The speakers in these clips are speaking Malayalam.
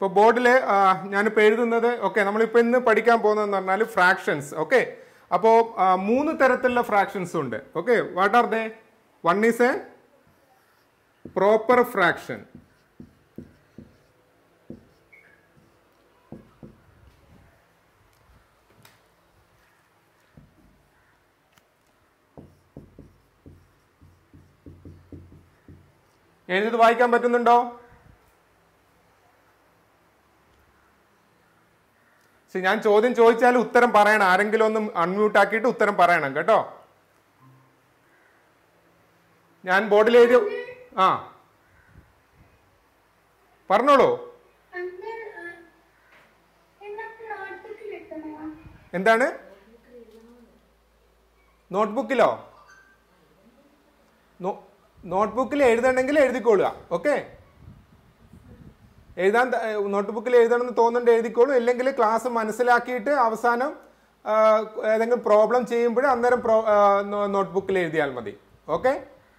ഇപ്പോൾ ബോർഡിൽ ഞാനിപ്പോൾ എഴുതുന്നത് ഓക്കെ നമ്മളിപ്പോൾ ഇന്ന് പഠിക്കാൻ പോകുന്നതെന്ന് പറഞ്ഞാൽ ഫ്രാക്ഷൻസ് ഓക്കെ അപ്പോൾ മൂന്ന് തരത്തിലുള്ള ഫ്രാക്ഷൻസ് ഉണ്ട് okay what are they one is a proper fraction എഴുതിയത് വായിക്കാൻ പറ്റുന്നുണ്ടോ ശരി ഞാൻ ചോദ്യം ചോദിച്ചാൽ ഉത്തരം പറയണം ആരെങ്കിലും ഒന്ന് അൺമ്യൂട്ട് ആക്കിയിട്ട് ഉത്തരം പറയണം കേട്ടോ ഞാൻ ബോർഡിൽ എഴുതി ആ പറഞ്ഞോളൂ എന്താണ് നോട്ട്ബുക്കിലോ നോട്ട്ബുക്കിൽ എഴുതണമെങ്കിൽ എഴുതിക്കൊള്ളുക ഓക്കെ എഴുതാൻ നോട്ട്ബുക്കിൽ എഴുതണമെന്ന് തോന്നുന്നുണ്ട് എഴുതിക്കോളൂ അല്ലെങ്കിൽ ക്ലാസ് മനസ്സിലാക്കിയിട്ട് അവസാനം ആ, ഏതെങ്കിലും പ്രോബ്ലം ചെയ്യുമ്പോൾ അന്നേരം പ്രോ നോട്ട്ബുക്കിൽ എഴുതിയാൽ മതി ഓക്കെ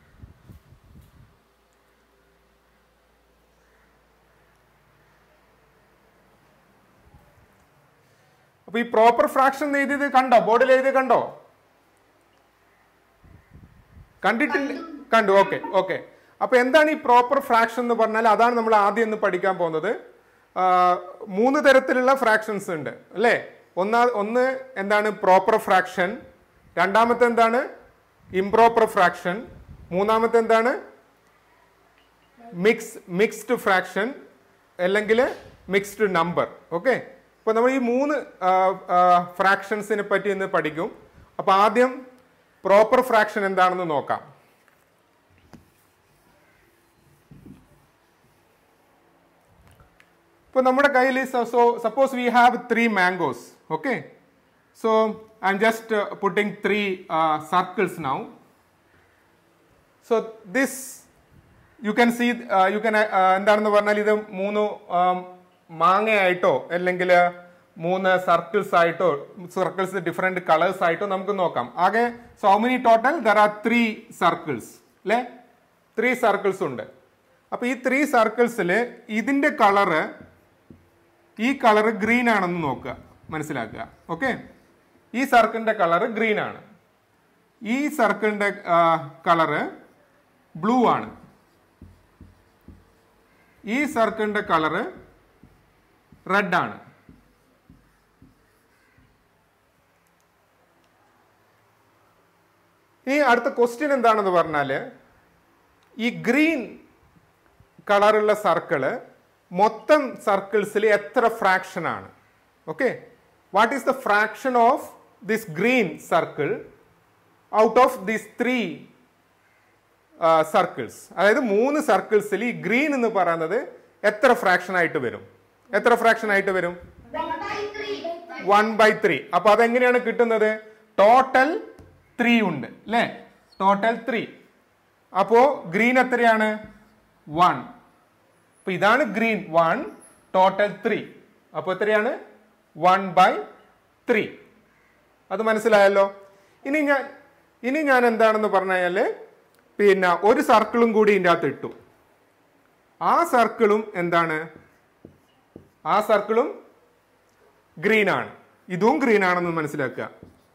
അപ്പൊ ഈ പ്രോപ്പർ ഫ്രാക്ഷൻ എഴുതിയത് കണ്ടോ ബോർഡിൽ എഴുതിയത് കണ്ടോ കണ്ടിട്ടില്ല കണ്ടു ഓക്കെ ഓക്കെ അപ്പൊ എന്താണ് ഈ പ്രോപ്പർ ഫ്രാക്ഷൻ എന്ന് പറഞ്ഞാൽ അതാണ് നമ്മൾ ആദ്യം ഇന്ന് പഠിക്കാൻ പോകുന്നത് ആ, മൂന്ന് തരത്തിലുള്ള ഫ്രാക്ഷൻസ് ഉണ്ട് അല്ലേ ഒന്നാ ഒന്ന് എന്താണ് പ്രോപ്പർ ഫ്രാക്ഷൻ രണ്ടാമത്തെ എന്താണ് ഇംപ്രോപ്പർ ഫ്രാക്ഷൻ മൂന്നാമത്തെ എന്താണ് മിക്സ് മിക്സ്ഡ് ഫ്രാക്ഷൻ അല്ലെങ്കിൽ മിക്സ്ഡ് നമ്പർ ഓക്കെ അപ്പോൾ നമ്മൾ ഈ മൂന്ന് ഫ്രാക്ഷൻസിനെ പറ്റി ഇന്ന് പഠിക്കും അപ്പോൾ ആദ്യം പ്രോപ്പർ ഫ്രാക്ഷൻ എന്താണെന്ന് നോക്കാം ഇപ്പോൾ നമ്മുടെ കയ്യിൽ so suppose we have three mangoes okay so I'm just putting three circles now so this you can see you can എന്താണെന്ന് പറഞ്ഞാൽ ഇത് മൂന്ന് um, മാങ്ങയായിട്ടോ അല്ലെങ്കിൽ മൂന്ന് സർക്കിൾസ് ആയിട്ടോ സർക്കിൾസ് ഡിഫറെന്റ് കളേഴ്സ് ആയിട്ടോ നമുക്ക് നോക്കാം ആകെ so how many total there are three circles അല്ലേ ത്രീ സർക്കിൾസ് ഉണ്ട് അപ്പൊ ഈ ത്രീ സർക്കിൾസിൽ ഇതിന്റെ കളറ് ഈ കളർ ഗ്രീൻ ആണെന്ന് നോക്കുക മനസ്സിലാക്കുക ഓക്കെ ഈ സർക്കിളിന്റെ കളർ ഗ്രീൻ ആണ് ഈ സർക്കിളിന്റെ കളറ് ബ്ലൂ ആണ് ഈ സർക്കിളിന്റെ കളറ് റെഡ് ആണ് ഈ അടുത്ത ക്വസ്റ്റ്യൻ എന്താണെന്ന് പറഞ്ഞാല് ഈ ഗ്രീൻ കളറുള്ള സർക്കിള് മൊത്തം സർക്കിൾസിൽ എത്ര ഫ്രാക്ഷൻ ആണ് okay what is the fraction of this green circle out of this three circles അതായത് മൂന്ന് സർക്കിൾസിൽ ഈ ഗ്രീൻ എന്ന് പറയുന്നത് എത്ര ഫ്രാക്ഷൻ ആയിട്ട് വരും എത്ര ഫ്രാക്ഷൻ ആയിട്ട് വരും വൺ ബൈ ത്രീ അപ്പൊ അതെങ്ങനെയാണ് കിട്ടുന്നത് ടോട്ടൽ ത്രീ ഉണ്ട് അല്ലേ ടോട്ടൽ ത്രീ അപ്പോ ഗ്രീൻ എത്രയാണ് വൺ അപ്പൊ ഇതാണ് ഗ്രീൻ വൺ ടോട്ടൽ ത്രീ അപ്പൊ എത്രയാണ് വൺ ബൈ ത്രീ അത് മനസ്സിലായല്ലോ ഇനി ഞാൻ ഇനി ഞാൻ എന്താണെന്ന് പറഞ്ഞു കഴിഞ്ഞാല് പിന്നെ ഒരു സർക്കിളും കൂടി ഇതിൻ്റെ അകത്ത് ഇട്ടു ആ സർക്കിളും എന്താണ് ആ സർക്കിളും ഗ്രീൻ ആണ് ഇതും ഗ്രീൻ ആണെന്ന് മനസ്സിലാക്കുക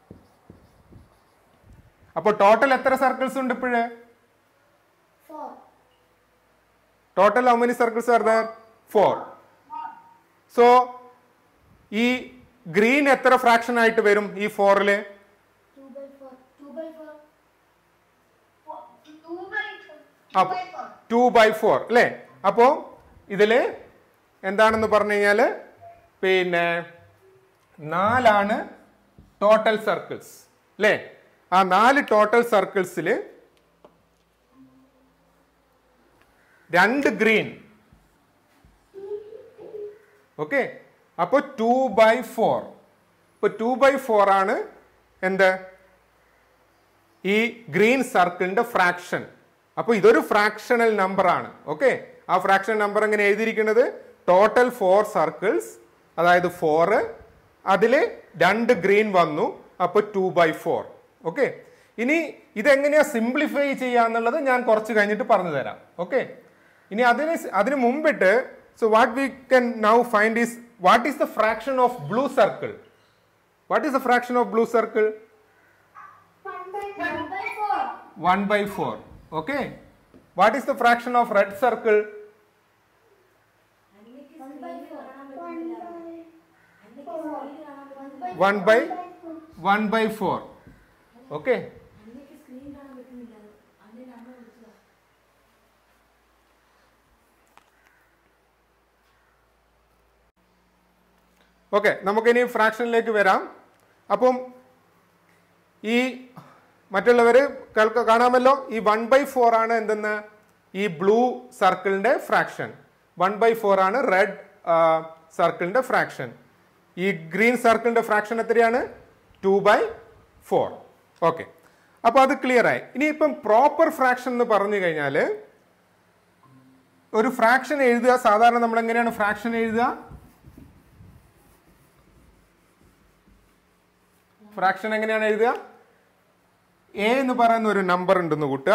അപ്പൊ ടോട്ടൽ എത്ര സർക്കിൾസ് ഉണ്ട് ഇപ്പോഴ് total how many circles are there four so ഈ ഗ്രീൻ എത്ര ഫ്രാക്ഷൻ ആയിട്ട് വരും ഈ ഫോറില് ടു ബൈ ഫോർ അല്ലേ അപ്പോ ഇതില് എന്താണെന്ന് പറഞ്ഞു കഴിഞ്ഞാല് പിന്നെ നാലാണ് ടോട്ടൽ സർക്കിൾസ് അല്ലേ ആ നാല് ടോട്ടൽ സർക്കിൾസിൽ രണ്ട് ഗ്രീൻ ഓക്കെ അപ്പോൾ ടു ബൈ ഫോർ ഇപ്പൊ ടു ബൈ ഫോർ ആണ് എന്ത് ഈ ഗ്രീൻ സർക്കിളിന്റെ ഫ്രാക്ഷൻ അപ്പോൾ ഇതൊരു ഫ്രാക്ഷണൽ നമ്പർ ആണ് ഓക്കെ ആ ഫ്രാക്ഷൻ നമ്പർ എങ്ങനെ എഴുതിയിരിക്കുന്നത് ടോട്ടൽ ഫോർ സർക്കിൾസ് അതായത് ഫോറ് അതിൽ രണ്ട് ഗ്രീൻ വന്നു അപ്പോൾ ടു ബൈ ഫോർ ഓക്കെ ഇനി ഇതെങ്ങനെയാ സിംപ്ലിഫൈ ചെയ്യാന്നുള്ളത് ഞാൻ കുറച്ച് കഴിഞ്ഞിട്ട് പറഞ്ഞു തരാം ഓക്കെ ഇനി അതിന് സ് അതിന് മുമ്പിട്ട് So what we can now find is what is the fraction of blue circle? What is the fraction of blue circle? One by four. 1 by 4. Okay. What is the fraction of red circle? One by four. One by 1 by 1 by 4. Okay. Okay നമുക്കിനി ഫ്രാക്ഷനിലേക്ക് വരാം അപ്പം ഈ മറ്റുള്ളവർ കേൾക്ക കാണാമല്ലോ ഈ വൺ ബൈ ഫോർ ആണ് എന്തെന്ന് ഈ ബ്ലൂ സർക്കിളിന്റെ ഫ്രാക്ഷൻ വൺ ബൈ ഫോർ ആണ് റെഡ് സർക്കിളിന്റെ ഫ്രാക്ഷൻ ഈ ഗ്രീൻ സർക്കിളിന്റെ ഫ്രാക്ഷൻ എത്രയാണ് ടു ബൈ ഫോർ ഓക്കെ അപ്പൊ അത് ക്ലിയർ ആയി ഇനിയിപ്പം പ്രോപ്പർ ഫ്രാക്ഷൻ എന്ന് പറഞ്ഞു കഴിഞ്ഞാൽ ഒരു ഫ്രാക്ഷൻ എഴുതുക സാധാരണ നമ്മൾ എങ്ങനെയാണ് ഫ്രാക്ഷൻ എഴുതുക ഫ്രാക്ഷൻ എങ്ങനെയാണ് എഴുതുക എ എന്ന് പറയുന്ന ഒരു നമ്പർ ഉണ്ടെന്ന് കൂട്ടുക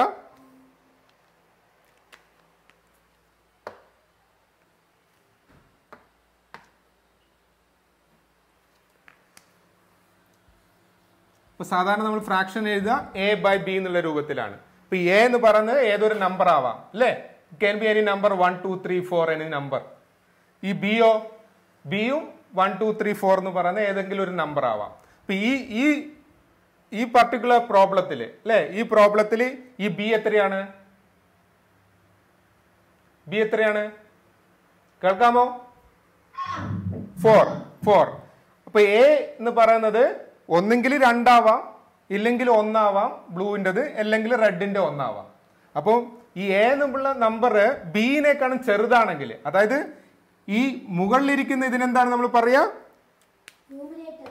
ഇപ്പൊ സാധാരണ നമ്മൾ ഫ്രാക്ഷൻ എഴുതുക എ ബൈ ബി എന്നുള്ള രൂപത്തിലാണ് ഇപ്പൊ എ എന്ന് പറയുന്നത് ഏതൊരു നമ്പർ ആവാം അല്ലേ can be any number one two three four any number ഈ ബിയോ ബിയും വൺ ടു ത്രീ ഫോർ എന്ന് പറയുന്ന ഏതെങ്കിലും ഒരു നമ്പർ ആവാം ഇപ്പൊ ഈ ഈ ഈ പർട്ടിക്കുലർ പ്രോബ്ലത്തിൽ അല്ലെ ഈ പ്രോബ്ലത്തിൽ ഈ ബി എത്രയാണ് ബി എത്രയാണ് കേൾക്കാമോ ഫോർ ഫോർ അപ്പൊ എ എന്ന് പറയുന്നത് ഒന്നെങ്കിൽ രണ്ടാവാം ഇല്ലെങ്കിൽ ഒന്നാവാം ബ്ലൂവിൻ്റെത് അല്ലെങ്കിൽ റെഡിന്റെ ഒന്നാവാം അപ്പോൾ ഈ എ എന്നുള്ള നമ്പർ ബിയിനേക്കാളും ചെറുതാണെങ്കിൽ അതായത് ഈ മുകളിലിരിക്കുന്ന ഇതിനെന്താണ് നമ്മൾ പറയാ numerator.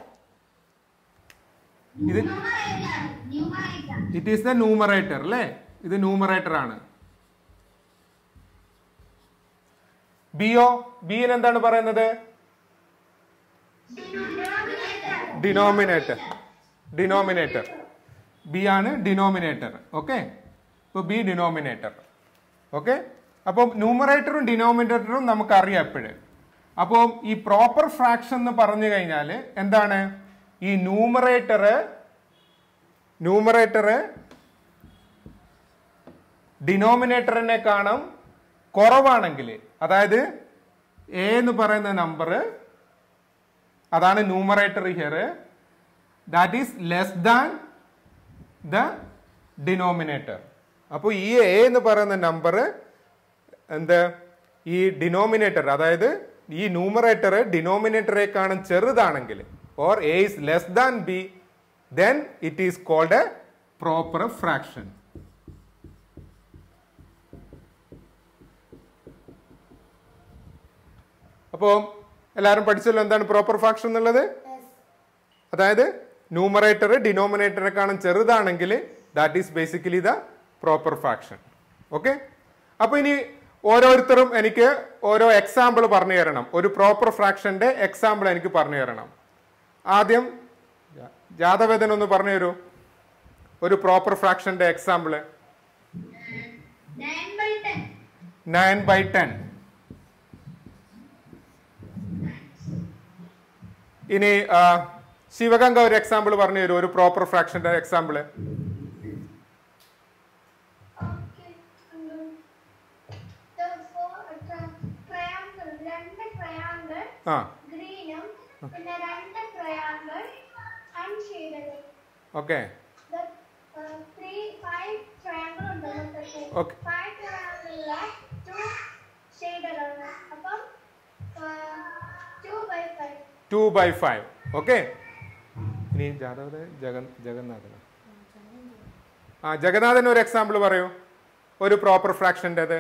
ഇത് ഇറ്റ് ഈസ് ദ ന്യൂമറേറ്റർ അല്ലേ ഇത് ന്യൂമറേറ്റർ ആണ് ബിയോ ബിന് എന്താണ് പറയുന്നത് ഡിനോമിനേറ്റർ ഡിനോമിനേറ്റർ ബി ആണ് ഡിനോമിനേറ്റർ ഓക്കെ ഇപ്പോൾ ബി ഡിനോമിനേറ്റർ ഓക്കെ അപ്പം ന്യൂമറേറ്ററും ഡിനോമിനേറ്ററും നമുക്ക് അറിയാം എപ്പോഴും അപ്പോൾ ഈ പ്രോപ്പർ ഫ്രാക്ഷൻ എന്ന് പറഞ്ഞു കഴിഞ്ഞാൽ എന്താണ് ഈ ന്യൂമറേറ്റർ ന്യൂമറേറ്റർ ഡിനോമിനേറ്ററിനെ കാണും കുറവാണെങ്കിൽ അതായത് എ എന്ന് പറയുന്ന നമ്പർ അതാണ് numerator here that is less than the denominator അപ്പോൾ ഈ എ എന്ന് പറയുന്ന നമ്പർ എന്ത് ഈ ഡിനോമിനേറ്റർ അതായത് ഈ ന്യൂമറേറ്റർ ഡിനോമിനേറ്ററേക്കാളും ചെറുതാണെങ്കിൽ or A is less than B then it is called a proper fraction അപ്പോൾ എല്ലാവരും പഠിച്ചല്ലോ എന്താണ് പ്രോപ്പർ ഫ്രാക്ഷൻ എന്നുള്ളത് Yes. അതായത് ന്യൂമറേറ്റർ ഡിനോമിനേറ്ററെക്കാളും ചെറുതാണെങ്കിൽ that is basically the proper fraction okay അപ്പൊ ഇനി ഓരോരുത്തരും എനിക്ക് ഓരോ എക്സാമ്പിൾ പറഞ്ഞു തരണം ഒരു പ്രോപ്പർ ഫ്രാക്ഷന്റെ എക്സാമ്പിൾ എനിക്ക് പറഞ്ഞു തരണം ആദ്യം ജാതവേദന ഒന്ന് പറഞ്ഞു തരൂ ഒരു പ്രോപ്പർ ഫ്രാക്ഷന്റെ example Nine by ten. Nine by ten ഇനി ആ, ശിവഗംഗ ഒരു എക്സാമ്പിൾ പറഞ്ഞു തരൂ ഒരു പ്രോപ്പർ ഫ്രാക്ഷന്റെ example Okay. um, The four tri- triangle, രണ്ട് triangle, ആ green ഉം പിന്നെ രണ്ട് triangle unshaded. Okay The uh, three five triangle ഉണ്ട് മൊത്തത്തിൽ. Okay. Five triangle ല് two shaded ആണ്. അപ്പം uh, two by five. Two by five okay ഇനി ജാതവ ജഗൻ ജഗന്നാഥൻ ആ ജഗന്നാഥൻ ഒരു എക്സാമ്പിൾ പറയൂ ഒരു പ്രോപ്പർ ഫ്രാക്ഷൻ്റെത്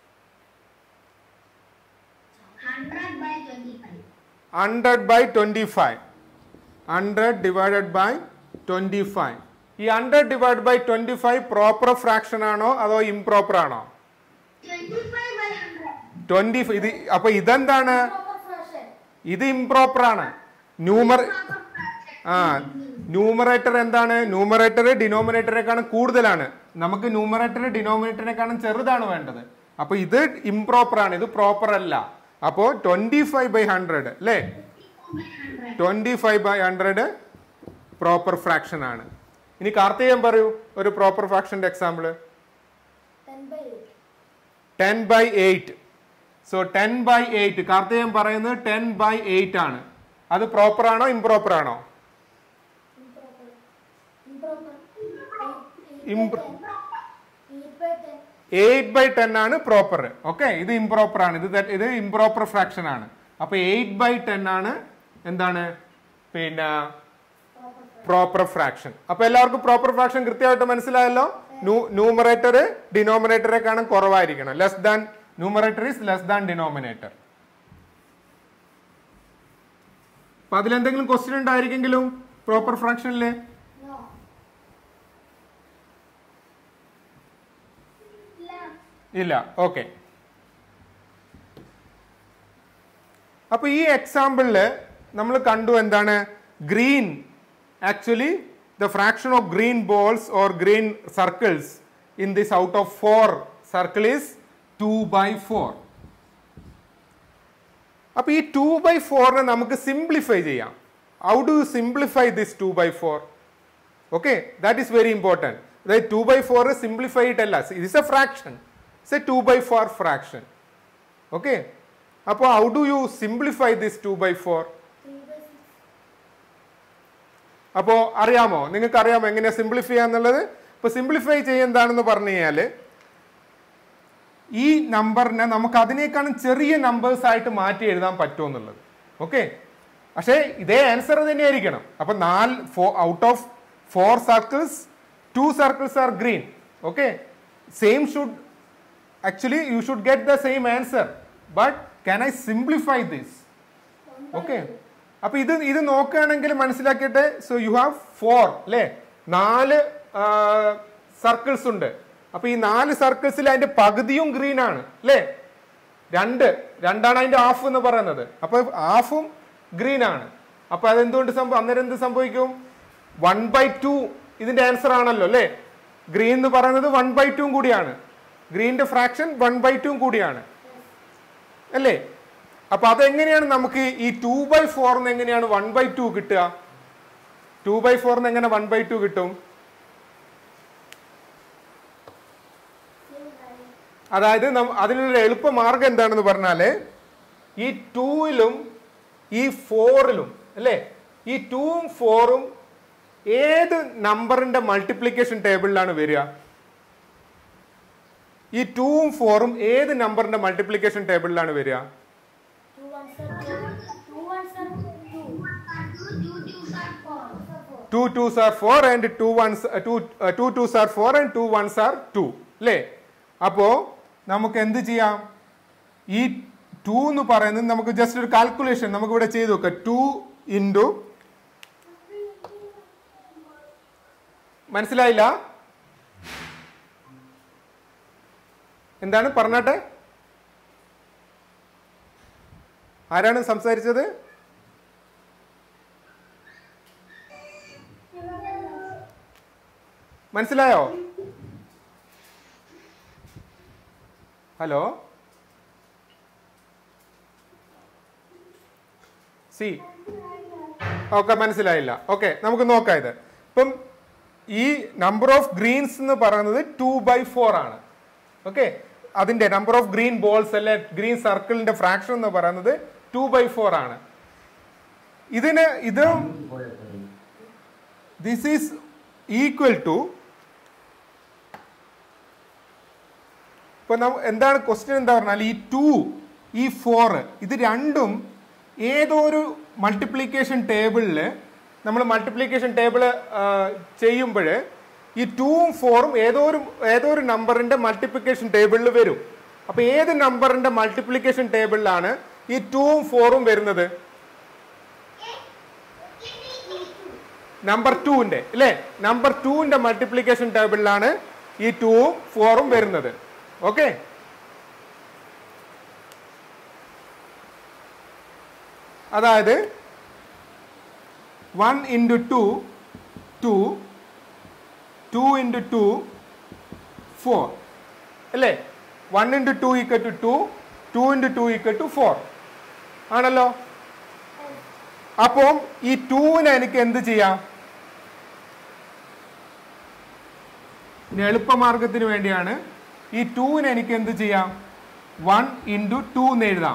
Hundred by twenty-five. Hundred by twenty five hundred divided by twenty five ഈ hundred divide by twenty five proper fraction ആണോ അതോ ഇംപ്രോപ്പർ ആണോ Twenty-five by hundred. ട്വന്റി ഇത് അപ്പൊ ഇതെന്താണ് Proper fraction. ഇത് ഇംപ്രോപ്പർ ആണ് ന്യൂമർ ആ ന്യൂമറേറ്റർ എന്താണ് ന്യൂമറേറ്റർ ഡിനോമിനേറ്ററേക്കാളും കൂടുതലാണ് നമുക്ക് ന്യൂമറേറ്റർ ഡിനോമിനേറ്ററിനെക്കാളും ചെറുതാണ് വേണ്ടത് അപ്പൊ ഇത് ഇംപ്രോപ്പർ ആണ് ഇത് പ്രോപ്പർ അല്ല അപ്പോൾ ട്വൻറ്റി ഫൈവ് ബൈ ഹൺഡ്രഡ് അല്ലേ twenty five by hundred proper fraction ആണ് ഇനി കാർത്തികൻ പറയൂ ഒരു പ്രോപ്പർ ഫ്രാക്ഷൻ്റെ example ten by eight ten by eight so ten by eight Karthikan പറയുന്നത് ടെൻ ബൈ എയ്റ്റ് ആണ് അത് പ്രോപ്പർ ആണോ ഇംപ്രോപ്പർ ആണോ improper improper Impro- eight by ten eight by ten ആണ് പ്രോപ്പർ ഓക്കെ ഇത് ഇംപ്രോപ്പർ ആണ് ഇത് തെ- ഇത് ഇംപ്രോപ്പർ ഫ്രാക്ഷൻ ആണ് അപ്പൊ എയ്റ്റ് ബൈ ടെൻ ആണ് എന്താണ് പിന്നെ പ്രോപ്പർ ഫ്രാക്ഷൻ അപ്പൊ എല്ലാവർക്കും പ്രോപ്പർ ഫ്രാക്ഷൻ കൃത്യമായിട്ട് മനസ്സിലായല്ലോ ന്യൂമറേറ്റർ ഡിനോമിനേറ്ററെക്കാളും കുറവായിരിക്കണം less than numerator is less than denominator അപ്പൊ അതിലെന്തെങ്കിലും ക്വസ്റ്റ്യൻ ഉണ്ടായിരിക്കെങ്കിലും പ്രോപ്പർ ഫ്രാക്ഷനില് നോ ഇല്ല ഇല്ല ഓക്കെ അപ്പൊ ഈ എക്സാമ്പിളില് നമ്മൾ കണ്ടു എന്താണ് green actually the fraction of green balls or green circles in this out of four circle is two by four അപ്പൊ ഈ ടു ബൈ ഫോറിനെ നമുക്ക് സിംപ്ലിഫൈ ചെയ്യാം how do you simplify this two by four okay that is very important അതായത് ടു ബൈ ഫോർ സിംപ്ലിഫൈ ഇട്ടല്ല it's a fraction it's a two by four fraction okay അപ്പോൾ how do you simplify this two by four three by six അപ്പോൾ അറിയാമോ നിങ്ങൾക്ക് അറിയാമോ എങ്ങനെയാ സിംപ്ലിഫൈ ചെയ്യാന്നുള്ളത് ഇപ്പോൾ സിംപ്ലിഫൈ ചെയ്യുന്നതാണെന്ന് പറഞ്ഞു കഴിഞ്ഞാൽ ഈ നമ്പറിനെ നമുക്ക് അതിനേക്കാളും ചെറിയ നമ്പേഴ്സ് ആയിട്ട് മാറ്റി എഴുതാൻ പറ്റുമെന്നുള്ളത് ഓക്കെ പക്ഷേ ഇതേ ആൻസർ തന്നെയായിരിക്കണം അപ്പം നാല് four out of four circles two circles are green okay same should actually you should get the same answer but can I simplify this okay അപ്പൊ ഇത് ഇത് നോക്കുകയാണെങ്കിൽ മനസ്സിലാക്കിയിട്ട് സോ യു ഹാവ് ഫോർ അല്ലേ നാല് സർക്കിൾസ് ഉണ്ട് അപ്പൊ ഈ നാല് സർക്കിൾസിൽ അതിന്റെ പകുതിയും ഗ്രീൻ ആണ് അല്ലേ രണ്ട് രണ്ടാണ് അതിന്റെ ഹാഫ് എന്ന് പറയുന്നത് അപ്പൊ ഹാഫും ഗ്രീൻ ആണ് അപ്പൊ അതെന്തുകൊണ്ട് സംഭവം അന്നേരം എന്ത് സംഭവിക്കും വൺ ബൈ ടു ഇതിന്റെ ആൻസർ ആണല്ലോ അല്ലേ ഗ്രീൻ എന്ന് പറയുന്നത് വൺ ബൈ ടു കൂടിയാണ് ഗ്രീനിന്റെ ഫ്രാക്ഷൻ വൺ ബൈ ടു കൂടിയാണ് അല്ലേ അപ്പൊ അതെങ്ങനെയാണ് നമുക്ക് ഈ ടു ബൈ ഫോറിന് എങ്ങനെയാണ് വൺ ബൈ ടു കിട്ടുക ടു ബൈ ഫോറിന് എങ്ങനെ വൺ ബൈ ടു കിട്ടും അതായത് നം- അതിനുള്ള എളുപ്പ മാർഗം എന്താണെന്ന് പറഞ്ഞാല് ഈ ടൂയിലും ഈ ഫോറിലും അല്ലേ ഈ ടൂവും ഫോറും ഏത് നമ്പറിന്റെ മൾട്ടിപ്ലിക്കേഷൻ ടേബിളിലാണ് വരിക ഈ ടൂവും ഫോറും ഏത് നമ്പറിന്റെ മൾട്ടിപ്ലിക്കേഷൻ ടേബിളിലാണ് വരിക two one sir two one sir two two two sir four four two twos are four and two ones two two twos are four and two ones are two അല്ലേ അപ്പോ നമുക്ക് എന്ത് ചെയ്യാം ഈ ടു എന്ന് പറയുന്നത് നമുക്ക് ജസ്റ്റ് ഒരു കാൽക്കുലേഷൻ നമുക്ക് ഇവിടെ ചെയ്ത് നോക്കാം ടു ഇൻറ്റു മനസ്സിലായില്ല എന്താണ് പറഞ്ഞാട്ടെ ആരാണ് സംസാരിച്ചത് മനസ്സിലായോ ഹലോ സി ഓക്കെ മനസ്സിലായില്ല ഓക്കെ നമുക്ക് നോക്കാം ഇത് ഇപ്പം ഈ നമ്പർ ഓഫ് ഗ്രീൻസ് എന്ന് പറയുന്നത് ടു ബൈ ഫോർ ആണ് ഓക്കെ അതിന്റെ നമ്പർ ഓഫ് ഗ്രീൻ ബോൾസ് അല്ലെ ഗ്രീൻ സർക്കിളിന്റെ ഫ്രാക്ഷൻ എന്ന് പറയുന്നത് ടു ബൈ ഫോർ ആണ് ഇതിന് ഇത് ദിസ് ഈസ് ഈക്വൽ ടു ഇപ്പൊ നം- എന്താണ് ക്വസ്റ്റ്യൻ എന്താ പറഞ്ഞാൽ ഈ ടു ഈ ഫോർ ഇത് രണ്ടും ഏതോ ഒരു മൾട്ടിപ്ലിക്കേഷൻ ടേബിളിൽ നമ്മൾ മൾട്ടിപ്ലിക്കേഷൻ ടേബിൾ ചെയ്യുമ്പോൾ ഈ ടൂവും ഫോറും ഏതോ ഒരു ഏതോ ഒരു നമ്പറിന്റെ മൾട്ടിപ്ലിക്കേഷൻ ടേബിളിൽ വരും അപ്പൊ ഏത് നമ്പറിന്റെ മൾട്ടിപ്ലിക്കേഷൻ ടേബിളിലാണ് ഈ ടൂവും ഫോറും വരുന്നത് നമ്പർ ടുവിന്റെ അല്ലേ നമ്പർ ടുവിന്റെ മൾട്ടിപ്ലിക്കേഷൻ ടേബിളിലാണ് ഈ ടൂവും ഫോറും വരുന്നത് ഓക്കെ അതായത് one into two two two into two four അല്ലേ one into two equal to two two into two equal to four ആണല്ലോ അപ്പം ഈ ടൂവിനെ എനിക്ക് എന്ത് ചെയ്യാം ഇനി എളുപ്പമാർഗത്തിന് വേണ്ടിയാണ് ഈ ടൂവിനെ എനിക്ക് എന്ത് ചെയ്യാം വൺ ഇൻറ്റു ടു എന്ന് എഴുതാം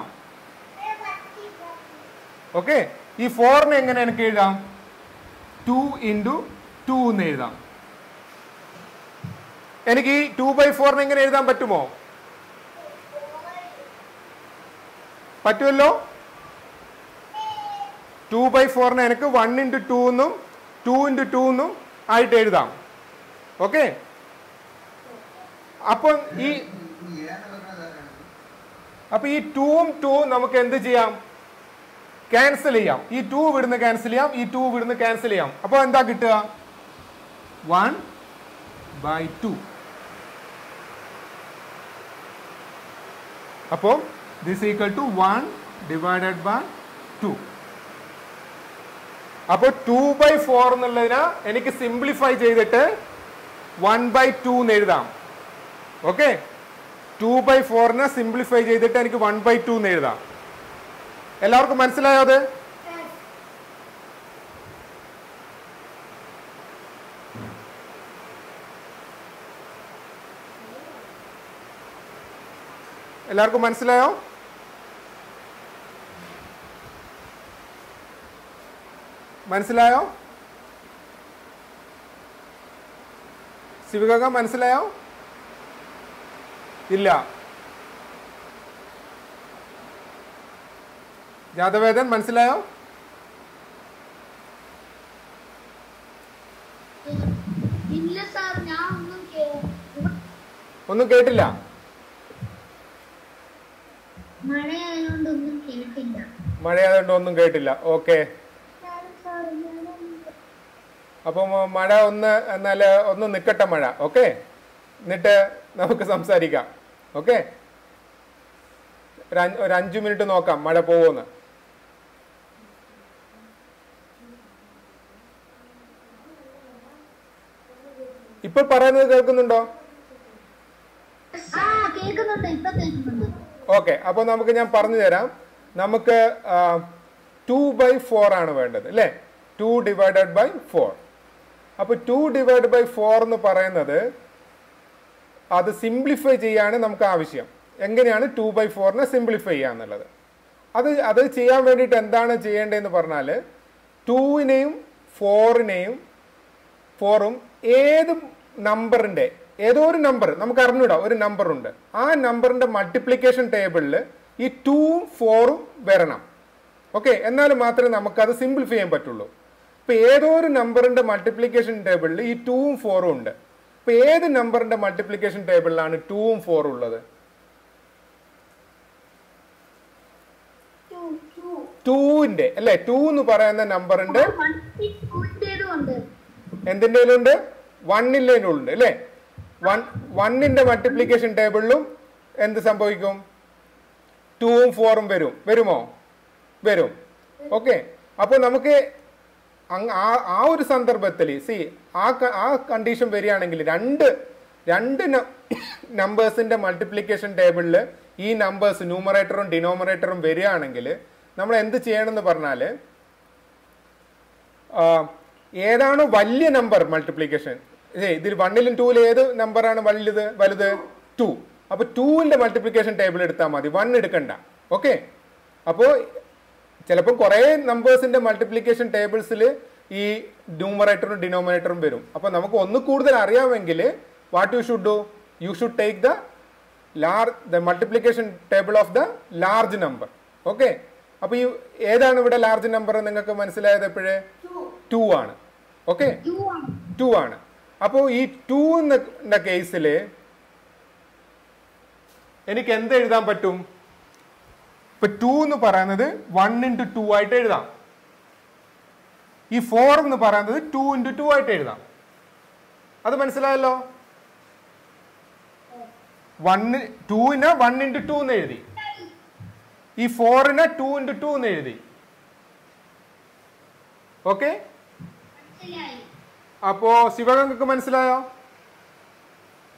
ഓക്കെ ഈ ഫോറിനെ എങ്ങനെ എനിക്ക് എഴുതാം ടു ഇൻറ്റു ടു എന്ന് എഴുതാം എനിക്ക് ഈ ടു ബൈ ഫോറിനെ എങ്ങനെ എഴുതാൻ പറ്റുമോ പറ്റുമല്ലോ ടു ബൈ ഫോറിനെ എനിക്ക് വൺ ഇൻറ്റു ടു എന്നും ടു ഇൻറ്റു ടു എന്നും ആയിട്ട് എഴുതാം ഓക്കെ അപ്പം ഈ അപ്പൊ ഈ ടൂവും ടൂവും നമുക്ക് എന്ത് ചെയ്യാം ക്യാൻസൽ ചെയ്യാം ഈ ടു ഇവിടുന്ന് ക്യാൻസൽ ചെയ്യാം ഈ ടു ഇവിടുന്ന് ക്യാൻസൽ ചെയ്യാം അപ്പോൾ എന്താ കിട്ടുക വൺ ബൈ ടു അപ്പോൾ this equal to one divided by two അപ്പോൾ ടു ബൈ ഫോർ എന്നുള്ളതിന് എനിക്ക് സിംപ്ലിഫൈ ചെയ്തിട്ട് വൺ ബൈ ടു എന്ന് എഴുതാം ഓക്കെ ടു ബൈ ഫോറിനെ സിംപ്ലിഫൈ ചെയ്തിട്ട് എനിക്ക് വൺ ബൈ ടു എന്ന് എഴുതാം എല്ലാവർക്കും മനസ്സിലായോ അത് എല്ലാവർക്കും മനസ്സിലായോ മനസ്സിലായോ ശിവഗംഗ മനസ്സിലായോ ഇല്ല ജാതവേദൻ മനസ്സിലായോ ഇല്ല സാർ ഞാൻ ഒന്നും കേ- ഒന്നും കേട്ടില്ല മഴയായതുകൊണ്ട് ഒന്നും കേട്ടില്ല മഴയായതുകൊണ്ട് ഒന്നും കേട്ടില്ല ഓക്കെ അപ്പം മഴ ഒന്ന് എന്നാൽ ഒന്ന് നിൽക്കട്ടെ മഴ ഓക്കെ എന്നിട്ട് നമുക്ക് സംസാരിക്കാം ഓക്കെ ഒരു അഞ്ച് ഒരു അഞ്ച് മിനിറ്റ് നോക്കാം മഴ പോകുമെന്ന് ഇപ്പോൾ പറയുന്നത് കേൾക്കുന്നുണ്ടോ ആ കേൾക്കുന്നുണ്ട് ഇപ്പൊ കേൾക്കുന്നുണ്ട് ഓക്കെ അപ്പോൾ നമുക്ക് ഞാൻ പറഞ്ഞു തരാം നമുക്ക് ടു ബൈ ഫോർ ആണ് വേണ്ടത് അല്ലേ ടു ഡിവൈഡഡ് ബൈ ഫോർ അപ്പോൾ ടു ഡിവൈഡ് ബൈ ഫോർ എന്ന് പറയുന്നത് അത് സിംപ്ലിഫൈ ചെയ്യാണ് നമുക്ക് ആവശ്യം എങ്ങനെയാണ് ടു ബൈ ഫോറിനെ സിംപ്ലിഫൈ ചെയ്യുക എന്നുള്ളത് അത് അത് ചെയ്യാൻ വേണ്ടിയിട്ട് എന്താണ് ചെയ്യേണ്ടതെന്ന് പറഞ്ഞാൽ ടൂവിനെയും ഫോറിനെയും ഫോറും ഏത് നമ്പറിന്റെ ഏതോ ഒരു നമ്പർ നമുക്ക് അറിഞ്ഞൂടാ ഒരു നമ്പർ ഉണ്ട് ആ നമ്പറിന്റെ മൾട്ടിപ്ലിക്കേഷൻ ടേബിളിൽ ഈ ടൂവും ഫോറും വരണം ഓക്കെ എന്നാൽ മാത്രമേ നമുക്കത് സിംപ്ലിഫൈ ചെയ്യാൻ പറ്റുള്ളൂ ഇപ്പൊ ഏതോ ഒരു നമ്പറിന്റെ മൾട്ടിപ്ലിക്കേഷൻ ടേബിളിൽ ഈ ടൂവും ഫോറും ഉണ്ട് ഇപ്പൊ ഏത് നമ്പറിന്റെ മൾട്ടിപ്ലിക്കേഷൻ ടേബിളിലാണ് ടൂവും ഫോറും ഉള്ളത് ടൂവിന്റെ അല്ലെ ടൂ എന്ന് പറയുന്ന നമ്പറിന്റെ ഉണ്ട് എന്തിൻ്റെ ഉണ്ട് വണ്ണിൻ്റെ ഉണ്ട് അല്ലേ വൺ വണ്ണിന്റെ മൾട്ടിപ്ലിക്കേഷൻ ടേബിളിലും എന്ത് സംഭവിക്കും ടൂവും ഫോറും വരും വരുമോ വരും ഓക്കെ അപ്പോൾ നമുക്ക് അങ് ആ ആ ഒരു സന്ദർഭത്തിൽ സി ആ ക- ആ കണ്ടീഷൻ വരികയാണെങ്കിൽ രണ്ട് രണ്ട് നമ്പേഴ്സിന്റെ മൾട്ടിപ്ലിക്കേഷൻ ടേബിളിൽ ഈ നമ്പേഴ്സ് ന്യൂമറേറ്ററും ഡിനോമിനേറ്ററും വരികയാണെങ്കിൽ നമ്മൾ എന്ത് ചെയ്യണമെന്ന് പറഞ്ഞാൽ ആ, ഏതാണ് വലിയ നമ്പർ മൾട്ടിപ്ലിക്കേഷൻ ഇതിൽ വണ്ണിലും ടൂവിലും ഏത് നമ്പറാണ് വലുത് വലുത് ടു അപ്പൊ ടൂവിന്റെ മൾട്ടിപ്ലിക്കേഷൻ ടേബിൾ എടുത്താൽ മതി വൺ എടുക്കണ്ട ഓക്കെ അപ്പോൾ ചിലപ്പോൾ കുറേ നമ്പേഴ്സിന്റെ മൾട്ടിപ്ലിക്കേഷൻ ടേബിൾസിൽ ഈ ന്യൂമറേറ്ററും ഡിനോമിനേറ്ററും വരും അപ്പോൾ നമുക്ക് ഒന്ന് കൂടുതൽ അറിയാമെങ്കിൽ what you should do you should take the large the multiplication table of the large number okay അപ്പോൾ ഈ ഏതാണ് ഇവിടെ ലാർജ് നമ്പർ നിങ്ങൾക്ക് മനസ്സിലായത് എപ്പോഴേ ടു ആണ് ഓക്കെ ടു ആണ് അപ്പോൾ ഈ ടു എന്ന കേസിൽ എനിക്ക് എന്ത് എഴുതാൻ പറ്റും ഇപ്പൊ ടു എന്ന് പറയുന്നത് വൺ ഇൻറ്റു ടു ആയിട്ട് എഴുതാം ഈ ഫോർ എന്ന് പറയുന്നത് ടു ഇൻറ്റു ടു ആയിട്ട് എഴുതാം അത് മനസ്സിലായല്ലോ വണ്ണ് ടൂവിനെ വൺ ഇൻറ്റു ടു എന്ന് എഴുതി ഈ ഫോറിനെ ടു ഇൻറ്റു ടു എന്ന് എഴുതി ഓക്കെ മനസ്സിലായി അപ്പോ ശിവഗംഗക്ക് മനസ്സിലായോ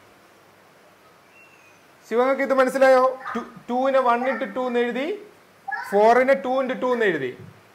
ശിവഗംഗക്ക് ഇത് മനസ്സിലായോ ടൂവിനെ വൺ ഇൻറ്റു ടു എന്ന് എഴുതി ഫോറിനെ ടു ഇൻറ്റു ടു എന്ന് എഴുതി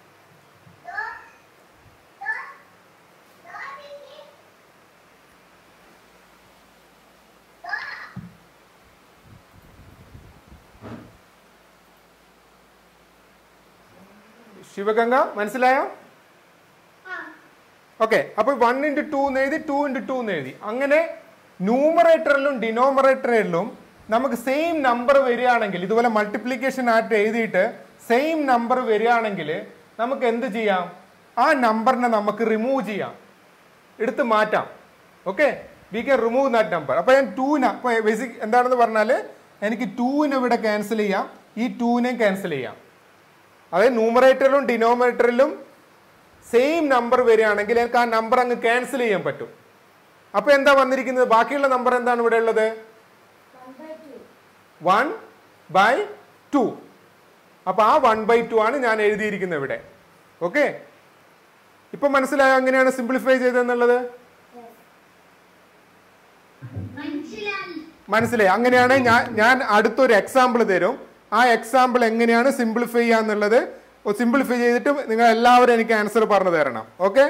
ശിവഗംഗ മനസ്സിലായോ ആ ഓക്കെ അപ്പൊ വൺ ഇൻറ്റു ടു എന്ന് എഴുതി ടു ഇൻറ്റു ടു എന്ന് എഴുതി അങ്ങനെ ന്യൂമറേറ്ററിലും ഡിനോമറേറ്ററിലും നമുക്ക് സെയിം നമ്പർ വരികയാണെങ്കിൽ ഇതുപോലെ മൾട്ടിപ്ലിക്കേഷൻ ആയിട്ട് എഴുതിയിട്ട് സെയിം നമ്പർ വരികയാണെങ്കിൽ നമുക്ക് എന്ത് ചെയ്യാം ആ നമ്പറിനെ നമുക്ക് റിമൂവ് ചെയ്യാം എടുത്ത് മാറ്റാം okay we can remove that number അപ്പൊ ഞാൻ ടൂന അപ്പൊ ബേസിക് എന്താണെന്ന് പറഞ്ഞാൽ എനിക്ക് ടൂവിനെ ഇവിടെ ക്യാൻസൽ ചെയ്യാം ഈ ടൂവിനെയും ക്യാൻസൽ ചെയ്യാം അതായത് ന്യൂമറേറ്ററിലും ഡിനോമിനേറ്ററിലും സെയിം നമ്പർ വരികയാണെങ്കിൽ എനിക്ക് ആ നമ്പർ അങ്ങ് ക്യാൻസൽ ചെയ്യാൻ പറ്റും അപ്പൊ എന്താ വന്നിരിക്കുന്നത് ബാക്കിയുള്ള നമ്പർ എന്താണ് ഇവിടെ ഉള്ളത് വൺ ബൈ ടു അപ്പൊ ആ വൺ ബൈ ടു ആണ് ഞാൻ എഴുതിയിരിക്കുന്നത് ഇവിടെ ഓക്കെ ഇപ്പൊ മനസ്സിലായോ എങ്ങനെയാണ് സിംപ്ലിഫൈ ചെയ്തതെന്നുള്ളത് മനസ്സിലായി മനസ്സിലായി അങ്ങനെയാണ് ഞാൻ ഞാൻ അടുത്തൊരു എക്സാമ്പിൾ തരും ആ എക്സാമ്പിൾ എങ്ങനെയാണ് സിംപ്ലിഫൈ ചെയ്യാന്നുള്ളത് സിംപ്ലിഫൈ ചെയ്തിട്ട് നിങ്ങൾ എല്ലാവരും എനിക്ക് ആൻസർ പറഞ്ഞു തരണം okay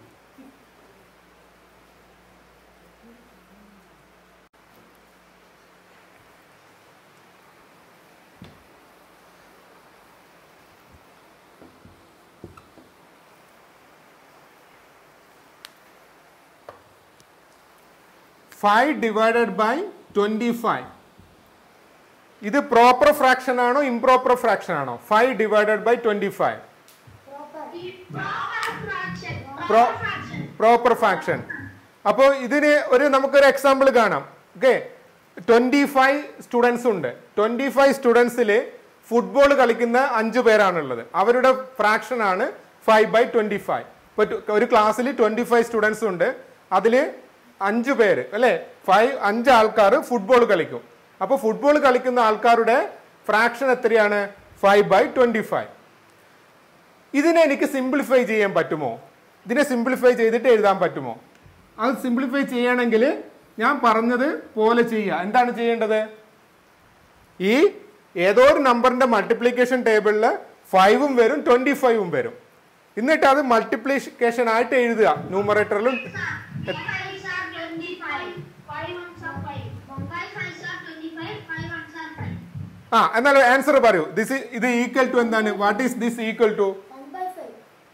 five divided by twenty five ഇത് പ്രോപ്പർ ഫ്രാക്ഷൻ ആണോ ഇംപ്രോപ്പർ ഫ്രാക്ഷൻ ആണോ five divided by twenty five Proper fraction. Pro- Proper fraction. Proper fraction അപ്പോൾ ഇതിന് ഒരു നമുക്കൊരു എക്സാമ്പിൾ കാണാം ഓക്കെ ട്വന്റി ഫൈവ് സ്റ്റുഡൻസ് ഉണ്ട് ട്വന്റി ഫൈവ് സ്റ്റുഡൻസിൽ ഫുട്ബോൾ കളിക്കുന്ന അഞ്ച് പേരാണുള്ളത് അവരുടെ ഫ്രാക്ഷൻ ആണ് ഫൈവ് ബൈ ട്വന്റി ഫൈവ് ഇപ്പൊ ട്- ഒരു ക്ലാസ്സിൽ ട്വന്റി ഫൈവ് സ്റ്റുഡൻസ് ഉണ്ട് അതിൽ അഞ്ച് പേര് അല്ലെ ഫൈവ് അഞ്ച് ആൾക്കാർ ഫുട്ബോൾ കളിക്കും അപ്പോൾ ഫുട്ബോൾ കളിക്കുന്ന ആൾക്കാരുടെ ഫ്രാക്ഷൻ എത്രയാണ് ഫൈവ് ബൈ ട്വന്റി ഫൈവ് ഇതിനെ എനിക്ക് സിംപ്ലിഫൈ ചെയ്യാൻ പറ്റുമോ ഇതിനെ സിംപ്ലിഫൈ ചെയ്തിട്ട് എഴുതാൻ പറ്റുമോ അത് സിംപ്ലിഫൈ ചെയ്യണമെങ്കിൽ ഞാൻ പറഞ്ഞത് പോലെ ചെയ്യുക എന്താണ് ചെയ്യേണ്ടത് ഈ ഏതോ ഒരു നമ്പറിന്റെ മൾട്ടിപ്ലിക്കേഷൻ ടേബിളിൽ ഫൈവും വരും ട്വന്റി ഫൈവും വരും എന്നിട്ട് അത് മൾട്ടിപ്ലിക്കേഷൻ ആയിട്ട് എഴുതുക ന്യൂമറേറ്ററിലും Five fives are twenty-five. Five ones are five. Five fives are twenty-five. Five ones are five. ആ എന്നാൽ ആൻസർ പറയൂ ദിസ് ഇത് ഈക്വൽ ടു എന്താണ് what is this equal to One by five.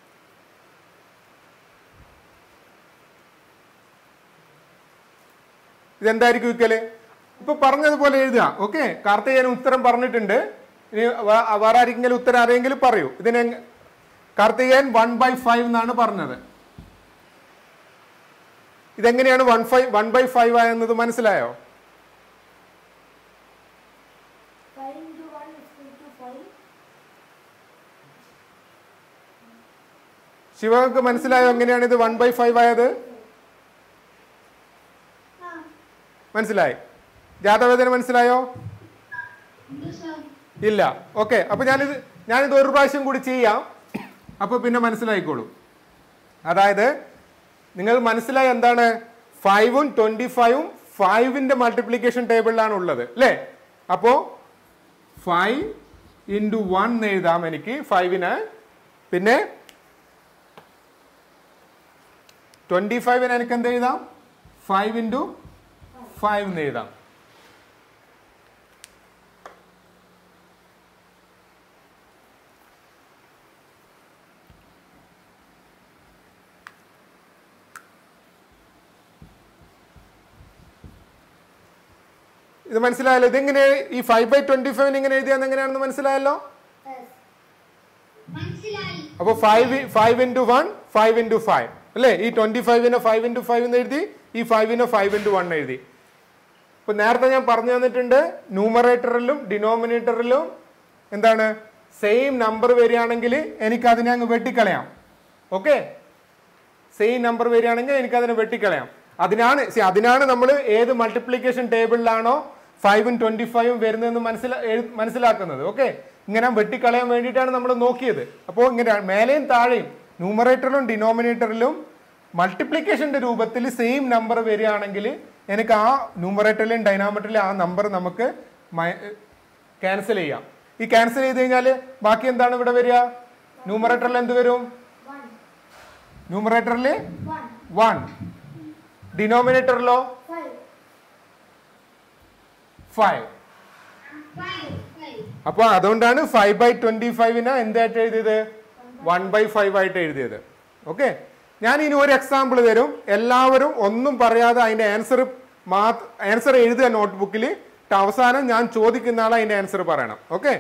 ഇതെന്തായിരിക്കും ഈക്വല് ഇപ്പൊ പറഞ്ഞതുപോലെ എഴുതുക ഓക്കെ കാർത്തികേയൻ ഉത്തരം പറഞ്ഞിട്ടുണ്ട് ഇനി വ- വേറെ ആരെങ്കിലും ഉത്തരം ആരെങ്കിലും പറയൂ ഇതിനെ കാർത്തികേയൻ വൺ ബൈ ഫൈവ് എന്നാണ് പറഞ്ഞത് ഇതെങ്ങനെയാണ് one five one by five ആയെന്നത് മനസ്സിലായോ Five into one is equal to five. ശിവക്ക് മനസ്സിലായോ എങ്ങനെയാണ് ഇത് വൺ ബൈ ഫൈവ് ആയത് മനസ്സിലായി ജാതവേദന മനസ്സിലായോ ഇല്ല ഓക്കെ അപ്പൊ ഞാനിത് ഞാനിത് ഒരു പ്രാവശ്യം കൂടി ചെയ്യാം അപ്പൊ പിന്നെ മനസ്സിലായിക്കോളൂ അതായത് നിങ്ങൾ മനസ്സിലായി എന്താണ് ഫൈവും ട്വന്റി ഫൈവും ഫൈവിന്റെ മൾട്ടിപ്ലിക്കേഷൻ ടേബിളിലാണ് ഉള്ളത് അല്ലേ അപ്പോ ഫൈവ് ഇൻറ്റു വൺ എന്ന് എഴുതാം എനിക്ക് ഫൈവിന് പിന്നെ ട്വന്റി ഫൈവിന് എനിക്ക് എന്ത് എഴുതാം ഫൈവ് ഇൻറ്റു ഫൈവ് എന്ന് എഴുതാം ഇത് മനസ്സിലായല്ലോ ഇതെങ്ങനെ ഈ ഫൈവ് ബൈ ട്വന്റി ഫൈവിന് ഇങ്ങനെ എഴുതിയാന്ന് എങ്ങനെയാണെന്ന് മനസ്സിലായല്ലോ മനസ്സിലായി അപ്പോൾ five five into one five into five അല്ലേ ഈ ട്വന്റി ഫൈവിനെ ഫൈവ് ഇൻറ്റു ഫൈവ് എന്ന് എഴുതി ഈ ഫൈവിനെ ഫൈവ് ഇൻറ്റു വൺ എഴുതി ഇപ്പൊ നേരത്തെ ഞാൻ പറഞ്ഞു തന്നിട്ടുണ്ട് ന്യൂമറേറ്ററിലും ഡിനോമിനേറ്ററിലും എന്താണ് സെയിം നമ്പർ വരികയാണെങ്കിൽ എനിക്ക് അതിനെ അങ്ങ് വെട്ടിക്കളയാം ഓക്കെ സെയിം നമ്പർ വരികയാണെങ്കിൽ എനിക്ക് അതിനെ വെട്ടിക്കളയാം അതിനാണ് see, അതിനാണ് നമ്മൾ ഏത് മൾട്ടിപ്ലിക്കേഷൻ ടേബിളിലാണോ ഫൈവും ട്വന്റി ഫൈവും വരുന്നതെന്ന് മനസ്സിലാ എഴു- മനസ്സിലാക്കുന്നത് ഓക്കെ ഇങ്ങനെ വെട്ടിക്കളയാൻ വേണ്ടിയിട്ടാണ് നമ്മൾ നോക്കിയത് അപ്പോൾ ഇങ്ങനെ മേലെയും താഴെയും ന്യൂമറേറ്ററിലും ഡിനോമിനേറ്ററിലും മൾട്ടിപ്ലിക്കേഷന്റെ രൂപത്തിൽ സെയിം നമ്പർ വരികയാണെങ്കിൽ എനിക്ക് ആ ന്യൂമറേറ്ററിലും ഡൈനാമേറ്ററിലും ആ നമ്പർ നമുക്ക് ക്യാൻസൽ ചെയ്യാം ഈ ക്യാൻസൽ ചെയ്ത് കഴിഞ്ഞാൽ ബാക്കി എന്താണ് ഇവിടെ വരിക ന്യൂമറേറ്ററിൽ എന്ത് വരും One. ന്യൂമറേറ്ററിൽ One. വൺ ഡിനോമിനേറ്ററിലോ Five. Five Five. Five. അപ്പൊ അതുകൊണ്ടാണ് ഫൈവ് ബൈ ട്വന്റി ഫൈവിന് എന്തായിട്ട് എഴുതിയത് വൺ ബൈ ഫൈവ് ആയിട്ട് എഴുതിയത് ഓക്കെ ഞാൻ ഇനി ഒരു എക്സാമ്പിൾ തരും എല്ലാവരും ഒന്നും പറയാതെ അതിന്റെ ആൻസർ ആൻസർ എഴുതുക നോട്ട്ബുക്കിൽ അവസാനം ഞാൻ ചോദിക്കുന്ന ആൾ അതിന്റെ ആൻസർ പറയണം ഓക്കെ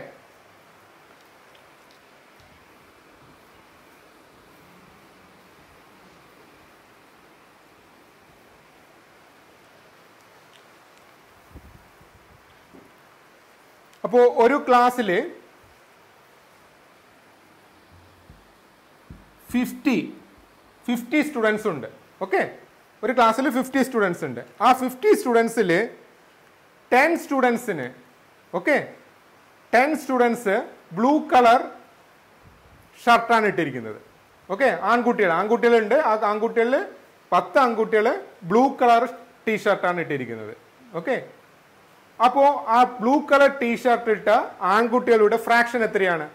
അപ്പോ ഒരു ക്ലാസ്സിൽ ഫിഫ്റ്റി ഫിഫ്റ്റി സ്റ്റുഡൻസ് ഉണ്ട് ഓക്കെ ഒരു ക്ലാസ്സിൽ ഫിഫ്റ്റി സ്റ്റുഡൻസ് ഉണ്ട് ആ ഫിഫ്റ്റി സ്റ്റുഡൻസിൽ ടെൻ സ്റ്റുഡൻസിന് okay ten students blue colour ഷർട്ടാണ് ഇട്ടിരിക്കുന്നത് ഓക്കെ ആൺകുട്ടികൾ ആൺകുട്ടികളുണ്ട് ആ ആൺകുട്ടികളിൽ പത്ത് ആൺകുട്ടികൾ ബ്ലൂ കളർ ടീ ഷർട്ടാണ് ഇട്ടിരിക്കുന്നത് ഓക്കെ അപ്പോ ആ ബ്ലൂ കളർ ടീ ഷർട്ട് ഇട്ട ആൺകുട്ടികളുടെ ഫ്രാക്ഷൻ എത്രയാണ്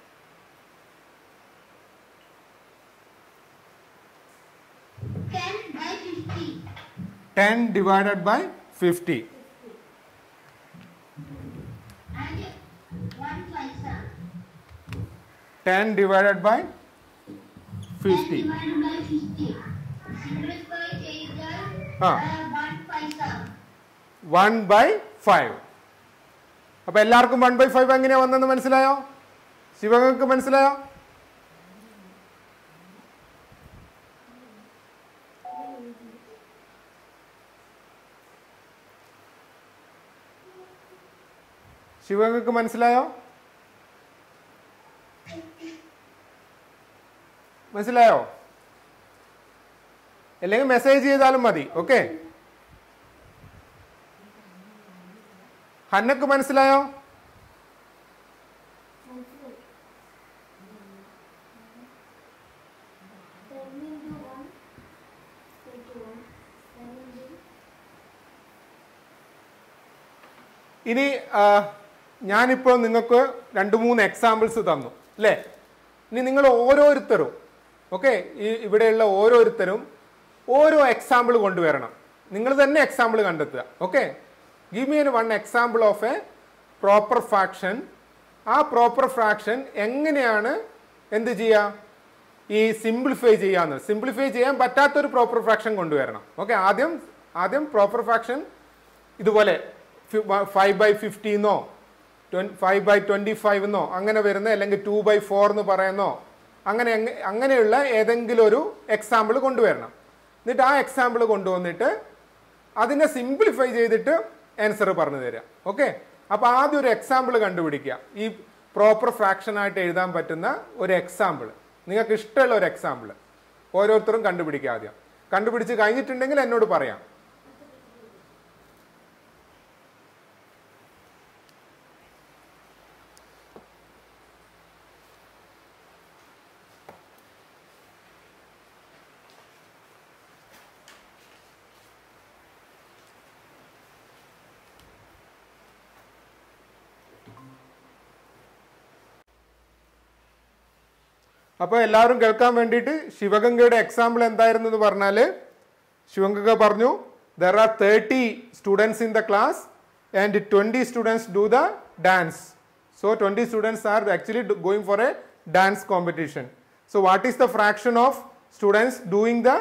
Ten by fifty. Ten divided by fifty And one paisa. Ten divided by fifty Ten divided by fifty. Simplify ചെയ്താൽ ആ. uh, one paisa. One by five അപ്പൊ എല്ലാവർക്കും വൺ ബൈ ഫൈവ് എങ്ങനെയാ വന്നെന്ന് മനസ്സിലായോ ശിവകങ്ങൾക്ക് മനസ്സിലായോ ശിവകങ്ങൾക്ക് മനസ്സിലായോ മനസ്സിലായോ അല്ലെങ്കിൽ മെസ്സേജ് ചെയ്താലും മതി ഓക്കെ ഹന്നക്ക് മനസ്സിലായോ Ten into one. Into one. Ten into ഇനി ആ, ഞാനിപ്പോൾ നിങ്ങൾക്ക് രണ്ട് മൂന്ന് എക്സാമ്പിൾസ് തന്നു അല്ലേ ഇനി നിങ്ങൾ ഓരോരുത്തരും ഓക്കെ ഈ ഇവിടെയുള്ള ഓരോരുത്തരും ഓരോ എക്സാമ്പിൾ കൊണ്ടുവരണം നിങ്ങൾ തന്നെ എക്സാമ്പിൾ കണ്ടെത്തുക okay give me one example of a proper fraction ആ പ്രോപ്പർ ഫ്രാക്ഷൻ എങ്ങനെയാണ് എന്ത് ചെയ്യുക ഈ സിംപ്ലിഫൈ ചെയ്യാന്ന് സിംപ്ലിഫൈ ചെയ്യാൻ പറ്റാത്തൊരു പ്രോപ്പർ ഫ്രാക്ഷൻ കൊണ്ടുവരണം ഓക്കെ ആദ്യം ആദ്യം പ്രോപ്പർ ഫ്രാക്ഷൻ ഇതുപോലെ ഫൈവ് ബൈ ഫിഫ്റ്റീന്നോ ഫൈവ് ബൈ ട്വന്റി ഫൈവ് എന്നോ അങ്ങനെ വരുന്ന അല്ലെങ്കിൽ ടു ബൈ ഫോർ എന്ന് പറയുന്നോ അങ്ങനെ അങ്ങ- അങ്ങനെയുള്ള ഏതെങ്കിലും ഒരു എക്സാമ്പിൾ കൊണ്ടുവരണം എന്നിട്ട് ആ എക്സാമ്പിൾ കൊണ്ടുവന്നിട്ട് അതിനെ സിംപ്ലിഫൈ ചെയ്തിട്ട് ആൻസർ പറഞ്ഞു തരാം ഓക്കെ അപ്പോൾ ആദ്യം ഒരു എക്സാമ്പിൾ കണ്ടുപിടിക്കുക ഈ പ്രോപ്പർ ഫ്രാക്ഷൻ ആയിട്ട് എഴുതാൻ പറ്റുന്ന ഒരു എക്സാമ്പിൾ നിങ്ങൾക്ക് ഇഷ്ടമുള്ള ഒരു എക്സാമ്പിൾ ഓരോരുത്തരും കണ്ടുപിടിക്കുക ആദ്യം കണ്ടുപിടിച്ച് കഴിഞ്ഞിട്ടുണ്ടെങ്കിൽ എന്നോട് പറയാം അപ്പോൾ എല്ലാവരും കേൾക്കാൻ വേണ്ടിയിട്ട് ശിവഗംഗയുടെ എക്സാമ്പിൾ എന്തായിരുന്നു എന്ന് പറഞ്ഞാൽ ശിവഗംഗ പറഞ്ഞു there are thirty students in the class and twenty students do the dance so twenty students are actually going for a dance competition so what is the fraction of students doing the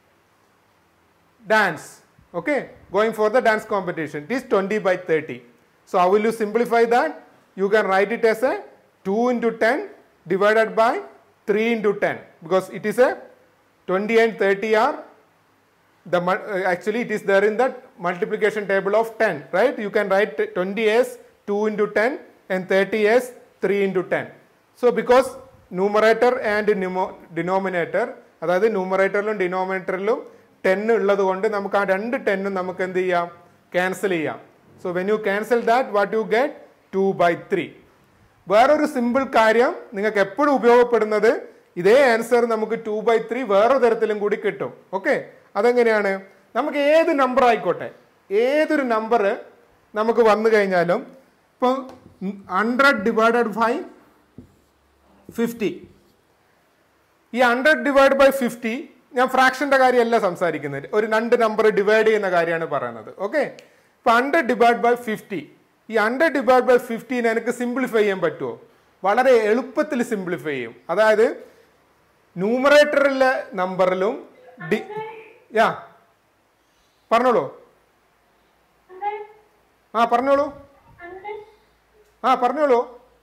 dance okay going for the dance competition it is 20 by 30 so how will you simplify that you can write it as a 2 into 10 divided by 3 into 10 because it is a 20 and 30 are the mul- uh, actually it is there in that multiplication table of 10 right you can write 20 as 2 into 10 and 30 as 3 into 10 so because numerator and numo- denominator അതായത് ന്യൂമറേറ്ററിലും ഡിനോമിനേറ്ററിലും ടെൻ ഉള്ളത് കൊണ്ട് നമുക്ക് ആ രണ്ട് ടെന്നും നമുക്ക് എന്ത് ചെയ്യാം ക്യാൻസൽ ചെയ്യാം so when you cancel that what you get two by three വേറൊരു സിമ്പിൾ കാര്യം നിങ്ങൾക്ക് എപ്പോഴും ഉപയോഗപ്പെടുന്നത് ഇതേ ആൻസർ നമുക്ക് ടു ബൈ ത്രീ വേറെ തരത്തിലും കൂടി കിട്ടും ഓക്കെ അതെങ്ങനെയാണ് നമുക്ക് ഏത് നമ്പർ ആയിക്കോട്ടെ ഏതൊരു നമ്പർ നമുക്ക് വന്നു കഴിഞ്ഞാലും ഇപ്പോൾ ഹൺഡ്രഡ് ഡിവൈഡഡ് ബൈ ഫിഫ്റ്റി ഈ ഹൺഡ്രഡ് ഡിവൈഡ് ബൈ ഫിഫ്റ്റി ഞാൻ ഫ്രാക്ഷന്റെ കാര്യമല്ല സംസാരിക്കുന്നത് ഒരു രണ്ട് നമ്പർ ഡിവൈഡ് ചെയ്യുന്ന കാര്യമാണ് പറയുന്നത് ഓക്കെ ഇപ്പൊ ഹൺഡ്രഡ് ഡിവൈഡ് ബൈ ഫിഫ്റ്റി ഈ ഹൺഡ്രഡ് ഡിവൈഡ് ബൈ ഫിഫ്റ്റീനെ എനിക്ക് സിംപ്ലിഫൈ ചെയ്യാൻ പറ്റുമോ വളരെ എളുപ്പത്തിൽ സിംപ്ലിഫൈ ചെയ്യും അതായത് ന്യൂമറേറ്ററിലെ നമ്പറിലും ഡി യാ പറഞ്ഞോളൂ Uncle, ആ പറഞ്ഞോളൂ uncle, ആ പറഞ്ഞോളൂ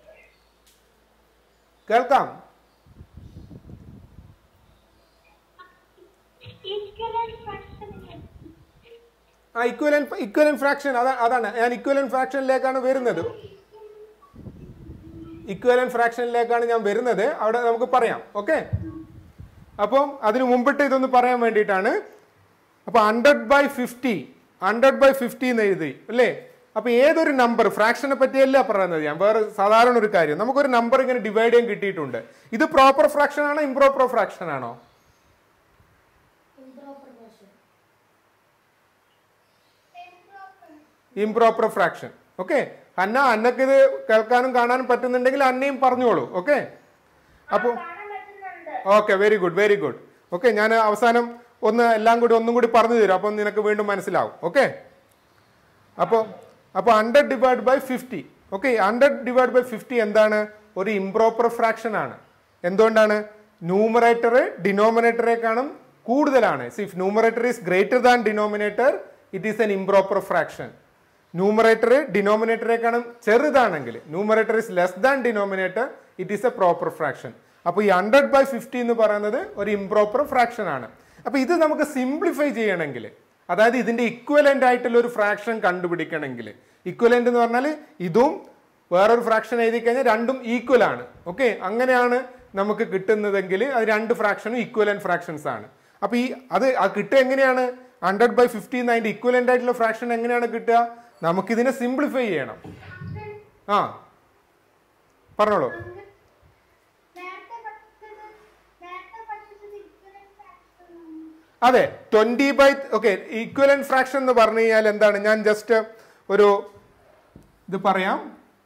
കേൾക്കാം equivalent fraction. ആ ഇക്വലൻ ഇക്വലൻ ഫ്രാക്ഷൻ അതാ അതാണ് ഞാൻ ഇക്വലൻ ഫ്രാക്ഷനിലേക്കാണ് വരുന്നത് ഇക്വലൻ ഫ്രാക്ഷനിലേക്കാണ് ഞാൻ വരുന്നത് അവിടെ നമുക്ക് പറയാം ഓക്കെ അപ്പം അതിനു മുമ്പിട്ട് ഇതൊന്ന് പറയാൻ വേണ്ടിയിട്ടാണ് അപ്പൊ hundred by fifty hundred by fifty എന്ന് എഴുതി അല്ലേ അപ്പൊ ഏതൊരു നമ്പർ ഫ്രാക്ഷനെ പറ്റിയല്ല പറയുന്നത് ഞാൻ വേറെ സാധാരണ ഒരു കാര്യം നമുക്കൊരു നമ്പർ ഇങ്ങനെ ഡിവൈഡ് ചെയ്യാൻ കിട്ടിയിട്ടുണ്ട് ഇത് പ്രോപ്പർ ഫ്രാക്ഷൻ ആണോ ഇംപ്രോപ്പർ ഫ്രാക്ഷൻ ആണോ ഇംപ്രോപ്പർ ഫ്രാക്ഷൻ ഓക്കെ അന്ന അന്നക്ക് ഇത് കേൾക്കാനും കാണാനും പറ്റുന്നുണ്ടെങ്കിൽ അന്നയും പറഞ്ഞോളൂ ഓക്കെ അപ്പോൾ കാണാൻ പറ്റുന്നുണ്ട് okay very good very good okay ഞാൻ അവസാനം ഒന്ന് എല്ലാം കൂടി ഒന്നും കൂടി പറഞ്ഞു തരും അപ്പം നിനക്ക് വീണ്ടും മനസ്സിലാവും ഓക്കെ അപ്പോൾ അപ്പോൾ hundred divide by fifty okay hundred divide by fifty എന്താണ് ഒരു ഇംപ്രോപ്പർ ഫ്രാക്ഷൻ ആണ് എന്തുകൊണ്ടാണ് ന്യൂമറേറ്റർ ഡിനോമിനേറ്ററേക്കാളും കൂടുതലാണ് if numerator is greater than denominator it is an improper fraction numerator ഡിനോമിനേറ്ററേക്കാളും ചെറുതാണെങ്കിൽ numerator is less than denominator it is a proper fraction അപ്പോൾ ഈ ഹൺഡ്രഡ് ബൈ ഫിഫ്റ്റി എന്ന് പറയുന്നത് ഒരു ഇംപ്രോപ്പർ ഫ്രാക്ഷൻ ആണ് അപ്പോൾ ഇത് നമുക്ക് സിംപ്ലിഫൈ ചെയ്യണമെങ്കിൽ അതായത് ഇതിന്റെ ഇക്വലന്റ് ആയിട്ടുള്ള ഒരു ഫ്രാക്ഷൻ കണ്ടുപിടിക്കണമെങ്കിൽ ഇക്വലന്റ് എന്ന് പറഞ്ഞാൽ ഇതും വേറൊരു ഫ്രാക്ഷൻ എഴുതി കഴിഞ്ഞാൽ രണ്ടും ഈക്വൽ ആണ് ഓക്കെ അങ്ങനെയാണ് നമുക്ക് കിട്ടുന്നതെങ്കിൽ അത് രണ്ട് ഫ്രാക്ഷനും ഈക്വലന്റ് ഫ്രാക്ഷൻസ് ആണ് അപ്പൊ ഈ അത് ആ കിട്ടുക എങ്ങനെയാണ് ഹൺഡ്രഡ് ബൈ ഫിഫ്റ്റി അതിന്റെ ഇക്വലന്റ് ആയിട്ടുള്ള ഫ്രാക്ഷൻ എങ്ങനെയാണ് കിട്ടുക നമുക്കിതിനെ സിംപ്ലിഫൈ ചെയ്യണം ആ പറഞ്ഞോളൂ നേരത്തെ പഠിച്ചത് നേരത്തെ പഠിച്ചത് equivalent fraction ആണ്. അതെ twenty by okay equivalent fraction എന്ന് പറഞ്ഞു കഴിഞ്ഞാൽ എന്താണ് ഞാൻ ജസ്റ്റ് ഒരു ഇത് പറയാം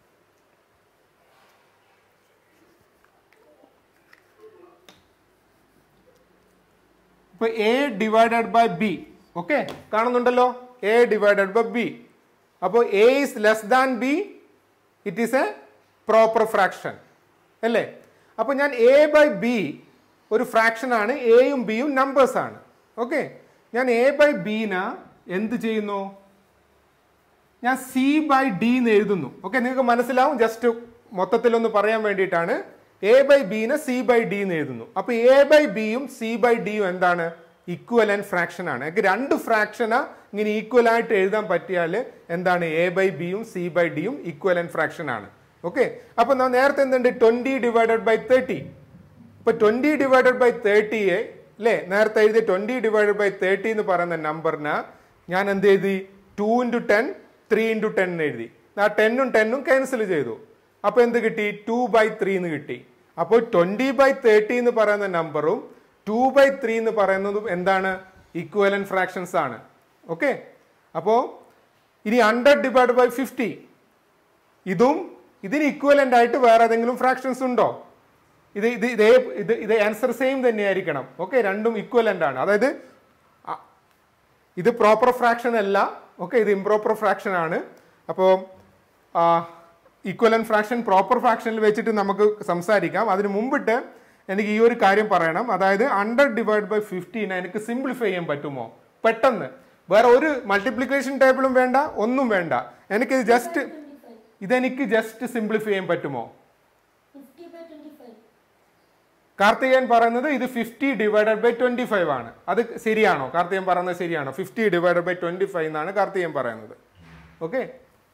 ഇപ്പൊ A divided by B okay കാണുന്നുണ്ടല്ലോ എ ഡിവൈഡഡ് ബൈ ബി അപ്പോൾ A is less than B it is a proper fraction അല്ലേ അപ്പൊ ഞാൻ എ ബൈ ബി ഒരു ഫ്രാക്ഷൻ ആണ് എയും ബിയും നമ്പേഴ്സ് ആണ് ഓക്കെ ഞാൻ എ ബൈ ബീന എന്ത് ചെയ്യുന്നു ഞാൻ സി ബൈ ഡി എന്ന് എഴുതുന്നു ഓക്കെ നിങ്ങൾക്ക് മനസ്സിലാവും ജസ്റ്റ് മൊത്തത്തിലൊന്ന് പറയാൻ വേണ്ടിയിട്ടാണ് എ ബൈ ബീനെ സി ബൈ ഡി എന്ന് എഴുതുന്നു അപ്പൊ എ ബൈ ബിയും സി ബൈ ഡിയും എന്താണ് ഇക്വലൻ ഫ്രാക്ഷൻ ആണ് എനിക്ക് രണ്ട് ഫ്രാക്ഷന ഇങ്ങനെ ഈക്വൽ ആയിട്ട് എഴുതാൻ പറ്റിയാൽ എന്താണ് എ ബൈ ബിയും സി ബൈ ഡിയും ഇക്വലൻ ഫ്രാക്ഷൻ ആണ് ഓക്കെ അപ്പൊ നാം നേരത്തെ എന്തുണ്ട് ട്വന്റി ഡിവൈഡഡ് ബൈ തേർട്ടി ഇപ്പൊ ട്വന്റി ഡിവൈഡഡ് ബൈ തേർട്ടിയെ അല്ലേ നേരത്തെ എഴുതിയ ട്വന്റി ഡിവൈഡഡ് ബൈ തേർട്ടി എന്ന് പറയുന്ന നമ്പറിന് ഞാൻ എന്ത് എഴുതി two into ten three into ten എഴുതി ആ ടെന്നും ടെന്നും ക്യാൻസൽ ചെയ്തു അപ്പൊ എന്ത് കിട്ടി ടു ബൈ ത്രീ എന്ന് കിട്ടി അപ്പോൾ ട്വന്റി ബൈ തേർട്ടി എന്ന് പറയുന്ന നമ്പറും ടു ബൈ ത്രീ എന്ന് പറയുന്നതും എന്താണ് ഇക്വലൻ ഫ്രാക്ഷൻസ് ആണ് ഓക്കെ അപ്പോ ഇനി ഹൺഡ്രഡ് ഡിവൈഡ് ബൈ ഫിഫ്റ്റി ഇതും ഇതിന് ഇക്വലന്റ് ആയിട്ട് വേറെ ഏതെങ്കിലും ഫ്രാക്ഷൻസ് ഉണ്ടോ ഇത് ഇത് ഇതേ ഇത് ഇത് ആൻസർ സെയിം തന്നെയായിരിക്കണം ഓക്കെ രണ്ടും ഇക്വലന്റ് ആണ് അതായത് അ- ഇത് പ്രോപ്പർ ഫ്രാക്ഷൻ അല്ല ഓക്കെ ഇത് ഇംപ്രോപ്പർ ഫ്രാക്ഷൻ ആണ് അപ്പോൾ ഈക്വലൻ ഫ്രാക്ഷൻ പ്രോപ്പർ ഫ്രാക്ഷനിൽ വെച്ചിട്ട് നമുക്ക് സംസാരിക്കാം അതിന് മുമ്പിട്ട് എനിക്ക് ഈ ഒരു കാര്യം പറയണം അതായത് ഹൺഡ്രഡ് ഡിവൈഡ് ബൈ ഫിഫ്റ്റീൻ എനിക്ക് സിംപ്ലിഫൈ ചെയ്യാൻ പറ്റുമോ പെട്ടെന്ന് വേറെ ഒരു മൾട്ടിപ്ലിക്കേഷൻ ടേബിളും വേണ്ട ഒന്നും വേണ്ട എനിക്കിത് ജസ്റ്റ് ഇതെനിക്ക് ജസ്റ്റ് സിംപ്ലിഫൈ ചെയ്യാൻ പറ്റുമോ fifty by twenty five Karthikan പറയുന്നത് ഇത് fifty divided by twenty five ആണ് അത് ശരിയാണോ കാർത്തികൻ പറയുന്നത് ശരിയാണോ fifty divided by twenty five എന്നാണ് കാർത്തികൻ പറയുന്നത് ഓക്കെ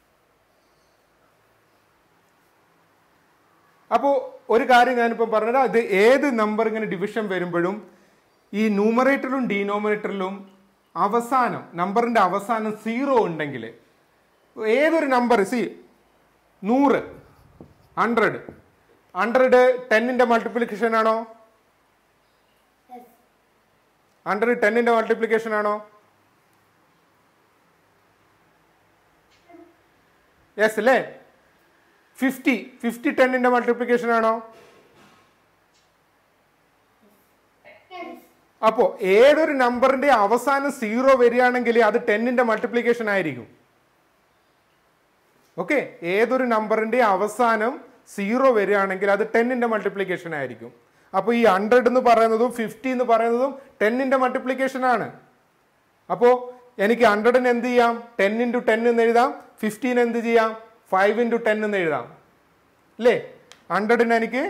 അപ്പോൾ ഒരു കാര്യം ഞാനിപ്പോൾ പറഞ്ഞത് ഇത് ഏത് നമ്പർ ഇങ്ങനെ ഡിവിഷൻ വരുമ്പോഴും ഈ ന്യൂമറേറ്ററിലും ഡീനോമിനേറ്ററിലും അവസാനം നമ്പറിന്റെ അവസാനം സീറോ ഉണ്ടെങ്കിൽ ഏതൊരു നമ്പർ സി നൂറ് ഹൺഡ്രഡ് ഹൺഡ്രഡ് ടെന്നിന്റെ മൾട്ടിപ്ലിക്കേഷൻ ആണോ ഹൺഡ്രഡ് ടെന്നിന്റെ മൾട്ടിപ്ലിക്കേഷൻ ആണോ യെസ് അല്ലേ ഫിഫ്റ്റി ഫിഫ്റ്റി ടെന്നിന്റെ മൾട്ടിപ്ലിക്കേഷൻ ആണോ അപ്പോ ഏതൊരു നമ്പറിന്റെ അവസാനം സീറോ വരികയാണെങ്കിൽ അത് ടെന്നിന്റെ മൾട്ടിപ്ലിക്കേഷൻ ആയിരിക്കും ഓക്കെ ഏതൊരു നമ്പറിന്റെ അവസാനം സീറോ വരികയാണെങ്കിൽ അത് ടെന്നിന്റെ മൾട്ടിപ്ലിക്കേഷൻ ആയിരിക്കും അപ്പോൾ ഈ ഹൺഡ്രഡ് എന്ന് പറയുന്നതും ഫിഫ്റ്റി എന്ന് പറയുന്നതും ടെന്നിന്റെ മൾട്ടിപ്ലിക്കേഷൻ ആണ് അപ്പോൾ എനിക്ക് ഹൺഡ്രഡിന് എന്ത് ചെയ്യാം ടെൻ ഇൻറ്റു ടെൻ എന്ന് എഴുതാം ഫിഫ്റ്റീന് എന്ത് ചെയ്യാം ഫൈവ് ഇൻറ്റു ടെൻ എന്ന് എഴുതാം അല്ലേ ഹൺഡ്രഡിന് എനിക്ക്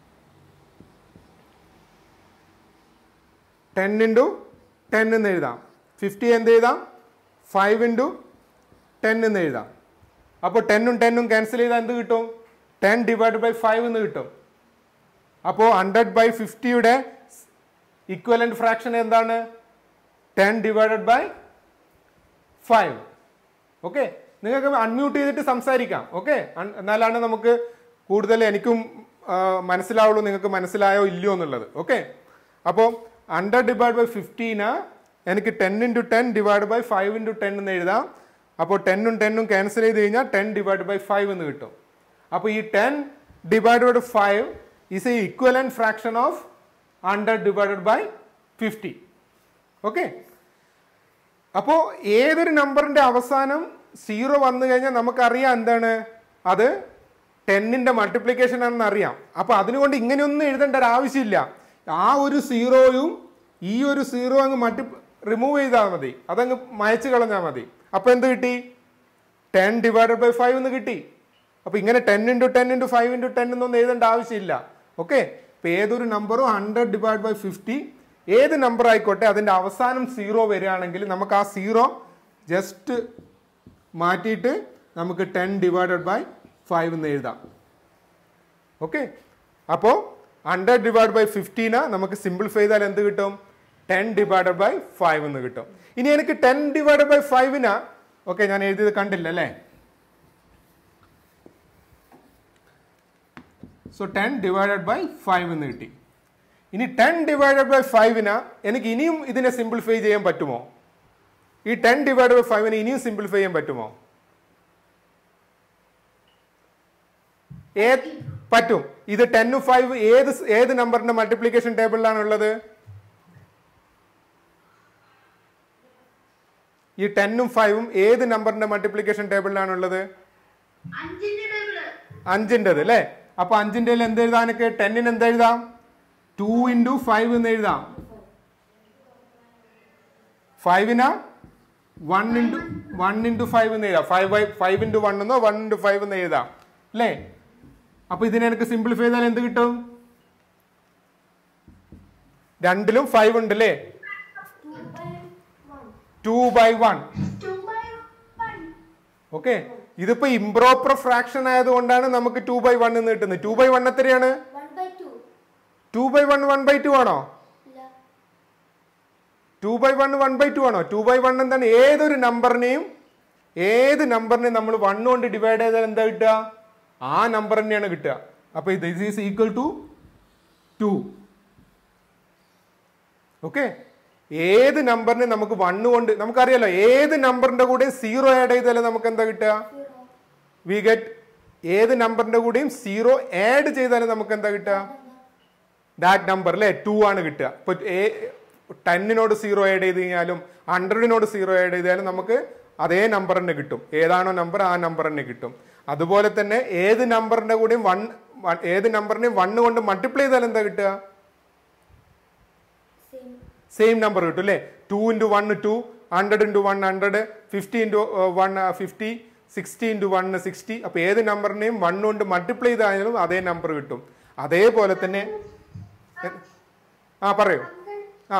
ടെൻ ഇൻറ്റു ടെൻ എന്ന് എഴുതാം ഫിഫ്റ്റി എന്ത് എഴുതാം ഫൈവ് ഇൻറ്റു ടെൻ എന്ന് എഴുതാം അപ്പോൾ ടെന്നും ടെന്നും ക്യാൻസൽ ചെയ്താൽ എന്ത് കിട്ടും ടെൻ ഡിവൈഡ് ബൈ ഫൈവ് എന്ന് കിട്ടും അപ്പോൾ ഹൺഡ്രഡ് ബൈ ഫിഫ്റ്റിയുടെ ഇക്വലന്റ് ഫ്രാക്ഷൻ എന്താണ് ten divided by five okay നിങ്ങൾക്ക് അൺമ്യൂട്ട് ചെയ്തിട്ട് സംസാരിക്കാം ഓക്കെ എന്നാലാണ് നമുക്ക് കൂടുതൽ എനിക്കും ആ, മനസ്സിലാവുള്ളൂ നിങ്ങൾക്ക് മനസ്സിലായോ ഇല്ലയോ എന്നുള്ളത് ഓക്കെ അപ്പോൾ ഹൺഡ്രഡ് ഡിവൈഡ് ബൈ ഫിഫ്റ്റീന് എനിക്ക് ten into ten divide by five into ten എന്ന് എഴുതാം അപ്പോൾ ടെന്നും ടെന്നും ക്യാൻസൽ ചെയ്ത് കഴിഞ്ഞാൽ ടെൻ ഡിവൈഡ് ബൈ ഫൈവ് എന്ന് കിട്ടും അപ്പോൾ ഈ ten divide by five is a equivalent fraction of hundred divided by fifty okay അപ്പോൾ ഏതൊരു നമ്പറിന്റെ അവസാനം സീറോ വന്നു കഴിഞ്ഞാൽ നമുക്കറിയാം എന്താണ് അത് ടെന്നിന്റെ മൾട്ടിപ്ലിക്കേഷൻ ആണെന്ന് അറിയാം അപ്പൊ അതിനുകൊണ്ട് ഇങ്ങനെയൊന്നും എഴുതേണ്ട ഒരു ആവശ്യമില്ല ആ ഒരു സീറോയും ഈ ഒരു സീറോ അങ്ങ് മൾട്ടി റിമൂവ് ചെയ്താൽ മതി അതങ്ങ് മായച്ചു കളഞ്ഞാൽ മതി അപ്പൊ എന്ത് കിട്ടി ടെൻ ഡിവൈഡഡ് ബൈ ഫൈവ് എന്ന് കിട്ടി അപ്പൊ ഇങ്ങനെ ten into ten into five into ten എന്നൊന്നും എഴുതേണ്ട ആവശ്യമില്ല ഓക്കെ ഇപ്പൊ ഏതൊരു നമ്പറും ഹൺഡ്രഡ് ഡിവൈഡ് ബൈ ഫിഫ്റ്റി ഏത് നമ്പർ ആയിക്കോട്ടെ അതിന്റെ അവസാനം സീറോ വരികയാണെങ്കിൽ നമുക്ക് ആ സീറോ ജസ്റ്റ് മാറ്റിയിട്ട് നമുക്ക് ടെൻ ഡിവൈഡഡ് ബൈ ഫൈവ് എന്ന് എഴുതാം ഓക്കെ അപ്പോൾ ഹൺഡ്രഡ് ഡിവൈഡ് ബൈ ഫിഫ്റ്റീന് നമുക്ക് സിംപ്ലിഫൈ ചെയ്താൽ എന്ത് കിട്ടും ടെൻ ഡിവൈഡഡ് ബൈ ഫൈവ് എന്ന് കിട്ടും ഇനി എനിക്ക് ടെൻ ഡിവൈഡഡ് ബൈ ഫൈവിന് ഓക്കെ ഞാൻ എഴുതിയത് കണ്ടില്ല അല്ലേ so ten divided by five എന്ന് കിട്ടി ഇനി ടെൻ ഡിവൈഡഡ് ബൈ ഫൈവിന് എനിക്ക് ഇനിയും ഇതിനെ സിംപ്ലിഫൈ ചെയ്യാൻ പറ്റുമോ ഈ ടെൻ ഡിവൈഡ് ബൈ ഫൈവിന് ഇനിയും സിംപ്ലിഫൈ ചെയ്യാൻ പറ്റുമോ ഏ പറ്റും ഇത് ടെന്നും ഫൈവ് ഏത് സ്- ഏത് നമ്പറിന്റെ മൾട്ടിപ്ലിക്കേഷൻ ടേബിളിലാണ് ഉള്ളത് ഈ ടെന്നും ഫൈവും ഏത് നമ്പറിന്റെ മൾട്ടിപ്ലിക്കേഷൻ ടേബിളിലാണ് ഉള്ളത് അഞ്ചിന്റെ ടേബിള് അഞ്ചിൻ്റെത് അല്ലേ അപ്പൊ അഞ്ചിൻ്റെ എന്ത് എഴുതാനൊക്കെ ടെന്നിന് എന്ത് എഴുതാം ടു ഇൻറ്റു ഫൈവ് എന്ന് എഴുതാം ഫൈവിന് one into one into five എന്ന് എഴുതാം five by five into one എന്നോ വൺ ഇൻറ്റു ഫൈവ് എന്ന് എഴുതാം അല്ലേ അപ്പൊ ഇതിനെ എനിക്ക് സിംപ്ലിഫൈ ചെയ്താൽ എന്ത് കിട്ടും രണ്ടിലും ഫൈവ് ഉണ്ട് അല്ലേ Two by one. Two by one two by one okay ഇതിപ്പോ ഇംപ്രോപ്പർ ഫ്രാക്ഷൻ ആയതുകൊണ്ടാണ് നമുക്ക് ടു ബൈ വൺ എന്ന് കിട്ടുന്നത് ടു ബൈ വൺ എത്രയാണ് One by two. Two by one one by two ആണോ ഇല്ല. Two by one one by two ആണോ ടു ബൈ വൺ എന്താണ് ഏതൊരു നമ്പറിനെയും ഏത് നമ്പറിനെയും നമ്മൾ വൺ കൊണ്ട് ഡിവൈഡ് ചെയ്താൽ എന്താ കിട്ടുക ആ നമ്പർ തന്നെയാണ് കിട്ടുക അപ്പൊ this is equal to two okay ഏത് നമ്പറിനെ നമുക്ക് വണ്ണ് കൊണ്ട് നമുക്കറിയാലോ ഏത് നമ്പറിന്റെ കൂടെ സീറോ ആഡ് ചെയ്താലേ നമുക്ക് എന്താ കിട്ടുക Zero. വി ഗെറ്റ് ഏത് നമ്പറിന്റെ കൂടെയും സീറോ ആഡ് ചെയ്താലേ നമുക്ക് എന്താ കിട്ടുക ദാറ്റ് നമ്പർ അല്ലേ ടു ആണ് കിട്ടുക ഇപ്പൊ ടെന്നിനോട് സീറോ ആഡ് ചെയ്ത് കഴിഞ്ഞാലും ഹൺഡ്രഡിനോട് സീറോ ആഡ് ചെയ്താലും നമുക്ക് അതേ നമ്പർ തന്നെ കിട്ടും ഏതാണോ നമ്പർ ആ നമ്പർ തന്നെ കിട്ടും അതുപോലെ തന്നെ ഏത് നമ്പറിന്റെ കൂടെയും വൺ ഏത് നമ്പറിനെയും വണ്ണ് കൊണ്ട് മൾട്ടിപ്ലൈ ചെയ്താൽ എന്താ കിട്ടുക Same. സെയിം നമ്പർ കിട്ടും അല്ലേ two into one two hundred into one hundred fifty into one fifty sixty into one sixty അപ്പോൾ ഏത് നമ്പറിനെയും വൺ കൊണ്ട് മൾട്ടിപ്ലൈ ചെയ്താലും അതേ നമ്പർ കിട്ടും അതേപോലെ തന്നെ എ- ആ പറയൂ ആ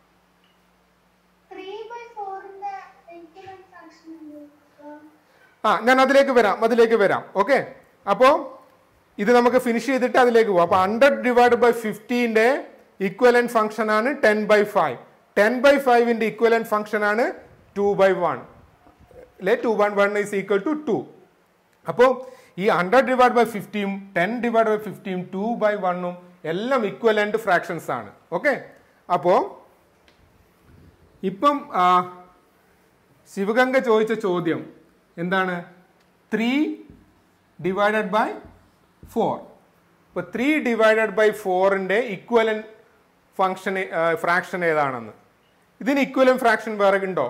ത്രീ ബൈ ഫോറിന്റെ ഇക്വലന്റ് ഫംഗ്ഷൻ ആ ഞാൻ അതിലേക്ക് വരാം അതിലേക്ക് വരാം ഓക്കെ അപ്പോൾ ഇത് നമുക്ക് ഫിനിഷ് ചെയ്തിട്ട് അതിലേക്ക് പോകാം അപ്പോൾ ഹൺഡ്രഡ് ഡിവൈഡ് ബൈ ഫിഫ്റ്റീൻ്റെ ഇക്വലന്റ് ഫംഗ്ഷൻ ആണ് ten by five ten by ഫൈവിൻ്റെ ഇക്വലന്റ് ഫംഗ്ഷൻ ആണ് ടു ബൈ വൺ അല്ലെ two one one is equal to two അപ്പോൾ ഈ ഹൺഡ്രഡ് ഡിവൈഡ് ബൈ ഫിഫ്റ്റിയും ടെൻ ഡിവൈഡ് ബൈ ഫിഫ്റ്റിയും ടു ബൈ വണ്ണും എല്ലാം ഇക്വലന്റ് ഫ്രാക്ഷൻസ് ആണ് ഓക്കെ അപ്പോൾ ഇപ്പം ആ, ശിവഗംഗ ചോദിച്ച ചോദ്യം എന്താണ് ത്രീ ഡിവൈഡഡ് ബൈ ഫോർ ഇപ്പൊ ത്രീ ഡിവൈഡഡ് ബൈ ഫോറിന്റെ ഇക്വലൻ ഫംഗ്ഷൻ ഫ്രാക്ഷൻ ഏതാണെന്ന് ഇതിന് ഇക്വലൻ ഫ്രാക്ഷൻ വേറെ ഉണ്ടോ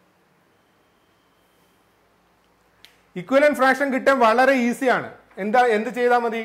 ഇക്വലൻ ഫ്രാക്ഷൻ കിട്ടാൻ വളരെ ഈസിയാണ് എന്താ എന്ത് ചെയ്താൽ മതി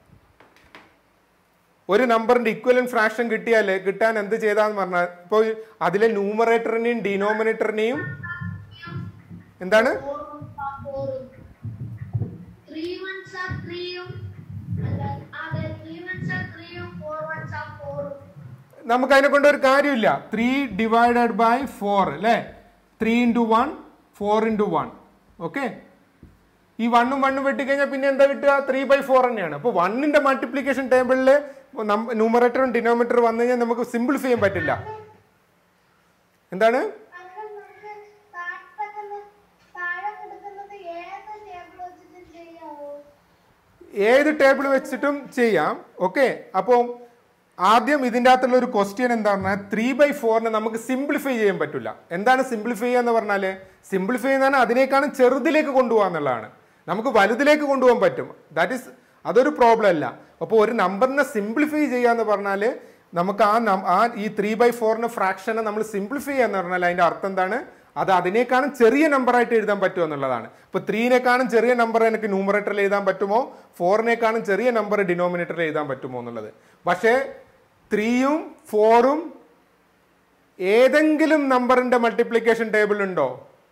ഒരു നമ്പറിന്റെ ഇക്വലൻ ഫ്രാക്ഷൻ കിട്ടിയാല് കിട്ടാൻ എന്ത് ചെയ്താന്ന് പറഞ്ഞാൽ ഇപ്പോൾ അതിലെ ന്യൂമറേറ്ററിനെയും ഡിനോമിനേറ്ററിനെയും എന്താണ് ഫോർ വൺസ് ആ ഫോറും ത്രീ വൺസ് ആ ത്രീയും അല്ല അതെ ത്രീ വൺസ് ആ ത്രീയും ഫോർ വൺസ് ആ ഫോറും നമുക്ക് അതിനെ കൊണ്ട് ഒരു കാര്യമില്ല ത്രീ ഡിവൈഡഡ് ബൈ ഫോർ അല്ലേ three into one four into one okay ഈ വണ്ണും വണ്ണും വെട്ടിക്കഴിഞ്ഞാൽ പിന്നെ എന്താ കിട്ടുക ത്രീ ബൈ ഫോർ തന്നെയാണ് അപ്പോൾ വണ്ണിന്റെ മൾട്ടിപ്ലിക്കേഷൻ ടേബിളിൽ ന്യൂമറേറ്ററും ഡിനോമിനേറ്ററും വന്നു കഴിഞ്ഞാൽ നമുക്ക് സിംപ്ലിഫൈ ചെയ്യാൻ പറ്റില്ല എന്താണ് അങ്ങനെ നമുക്ക് താഴെ താഴെ കിടക്കുന്നത് ഏത് ടേബിൾ വെച്ചിട്ട് ചെയ്യാവോ ഏത് ടേബിൾ വെച്ചിട്ടും ചെയ്യാം ഓക്കെ അപ്പോൾ ആദ്യം ഇതിൻ്റെ അകത്തുള്ള ഒരു ക്വസ്റ്റ്യൻ എന്താ പറഞ്ഞാൽ ത്രീ ബൈ ഫോറിനെ നമുക്ക് സിംപ്ലിഫൈ ചെയ്യാൻ പറ്റില്ല എന്താണ് സിംപ്ലിഫൈ ചെയ്യുക എന്ന് പറഞ്ഞാൽ സിംപ്ലിഫൈ എന്ന് പറഞ്ഞാൽ അതിനേക്കാളും ചെറുതിലേക്ക് കൊണ്ടുപോകാൻ എന്നുള്ളതാണ് നമുക്ക് വലുതിലേക്ക് കൊണ്ടുപോകാൻ പറ്റും ദാറ്റ് ഈസ് അതൊരു പ്രോബ്ലം അല്ല അപ്പോൾ ഒരു നമ്പറിനെ സിംപ്ലിഫൈ ചെയ്യുക എന്ന് പറഞ്ഞാൽ നമുക്ക് ആ നം- ആ ഈ ത്രീ ബൈ ഫോറിന് ഫ്രാക്ഷനെ നമ്മൾ സിംപ്ലിഫൈ ചെയ്യാന്ന് പറഞ്ഞാൽ അതിന്റെ അർത്ഥം എന്താണ് അത് അതിനേക്കാളും ചെറിയ നമ്പർ ആയിട്ട് എഴുതാൻ പറ്റുമോ എന്നുള്ളതാണ് ഇപ്പൊ ത്രീനേക്കാളും ചെറിയ നമ്പർ എനിക്ക് ന്യൂമറേറ്ററിൽ എഴുതാൻ പറ്റുമോ ഫോറിനേക്കാളും ചെറിയ നമ്പർ ഡിനോമിനേറ്ററിൽ എഴുതാൻ പറ്റുമോ എന്നുള്ളത് പക്ഷേ ത്രീയും ഫോറും ഏതെങ്കിലും നമ്പറിന്റെ മൾട്ടിപ്ലിക്കേഷൻ ടേബിൾ ഉണ്ടോ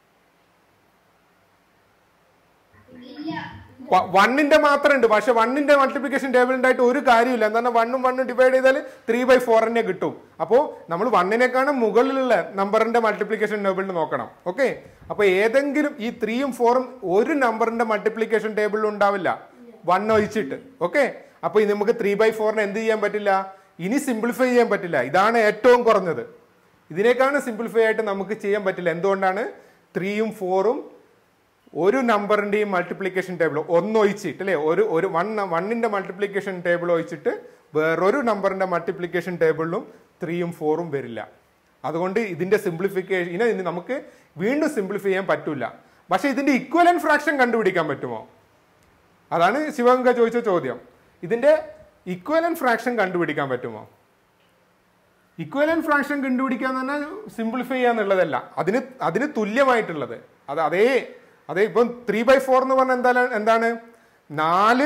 വണ്ണിന്റെ മാത്രം ഉണ്ട് പക്ഷെ വണ്ണിന്റെ മൾട്ടിപ്ലിക്കേഷൻ ടേബിൾ ഉണ്ടായിട്ട് ഒരു കാര്യമില്ല എന്താണ് വണ്ണും വണ്ണും ഡിവൈഡ് ചെയ്താൽ ത്രീ ബൈ ഫോർ തന്നെ കിട്ടും അപ്പോൾ നമ്മൾ വണ്ണിനേക്കാളും മുകളിലുള്ള നമ്പറിന്റെ മൾട്ടിപ്ലിക്കേഷൻ ടേബിളിൽ നോക്കണം ഓക്കെ അപ്പൊ ഏതെങ്കിലും ഈ ത്രീയും ഫോറും ഒരു നമ്പറിന്റെ മൾട്ടിപ്ലിക്കേഷൻ ടേബിളിൽ ഉണ്ടാവില്ല വൺ ഒഴിച്ചിട്ട് ഓക്കെ അപ്പൊ ഇനി നമുക്ക് ത്രീ ബൈ ഫോറിന് എന്ത് ചെയ്യാൻ പറ്റില്ല ഇനി സിംപ്ലിഫൈ ചെയ്യാൻ പറ്റില്ല ഇതാണ് ഏറ്റവും കുറഞ്ഞത് ഇതിനേക്കാളും സിംപ്ലിഫൈ ആയിട്ട് നമുക്ക് ചെയ്യാൻ പറ്റില്ല എന്തുകൊണ്ടാണ് ത്രീയും ഫോറും ഒരു നമ്പറിന്റെയും മൾട്ടിപ്ലിക്കേഷൻ ടേബിൾ ഒന്നൊഴിച്ചിട്ട് അല്ലേ ഒരു ഒരു വൺ വണ്ണിന്റെ മൾട്ടിപ്ലിക്കേഷൻ ടേബിൾ ഒഴിച്ചിട്ട് വേറൊരു നമ്പറിന്റെ മൾട്ടിപ്ലിക്കേഷൻ ടേബിളിലും ത്രീയും ഫോറും വരില്ല അതുകൊണ്ട് ഇതിന്റെ സിംപ്ലിഫിക്കേഷൻ ഇനി നമുക്ക് വീണ്ടും സിംപ്ലിഫൈ ചെയ്യാൻ പറ്റൂല പക്ഷെ ഇതിന്റെ ഇക്വലൻ ഫ്രാക്ഷൻ കണ്ടുപിടിക്കാൻ പറ്റുമോ അതാണ് ശിവഗംഗ ചോദിച്ച ചോദ്യം ഇതിന്റെ ഇക്വലൻ ഫ്രാക്ഷൻ കണ്ടുപിടിക്കാൻ പറ്റുമോ ഇക്വലൻ ഫ്രാക്ഷൻ കണ്ടുപിടിക്കുക എന്ന് പറഞ്ഞാൽ സിംപ്ലിഫൈ ചെയ്യുക എന്നുള്ളതല്ല അതിന് അതിന് തുല്യമായിട്ടുള്ളത് അത് അതേ അതേ ഇപ്പം ത്രീ ബൈ ഫോർ എന്ന് പറഞ്ഞാൽ എന്താണ് എന്താണ് നാല്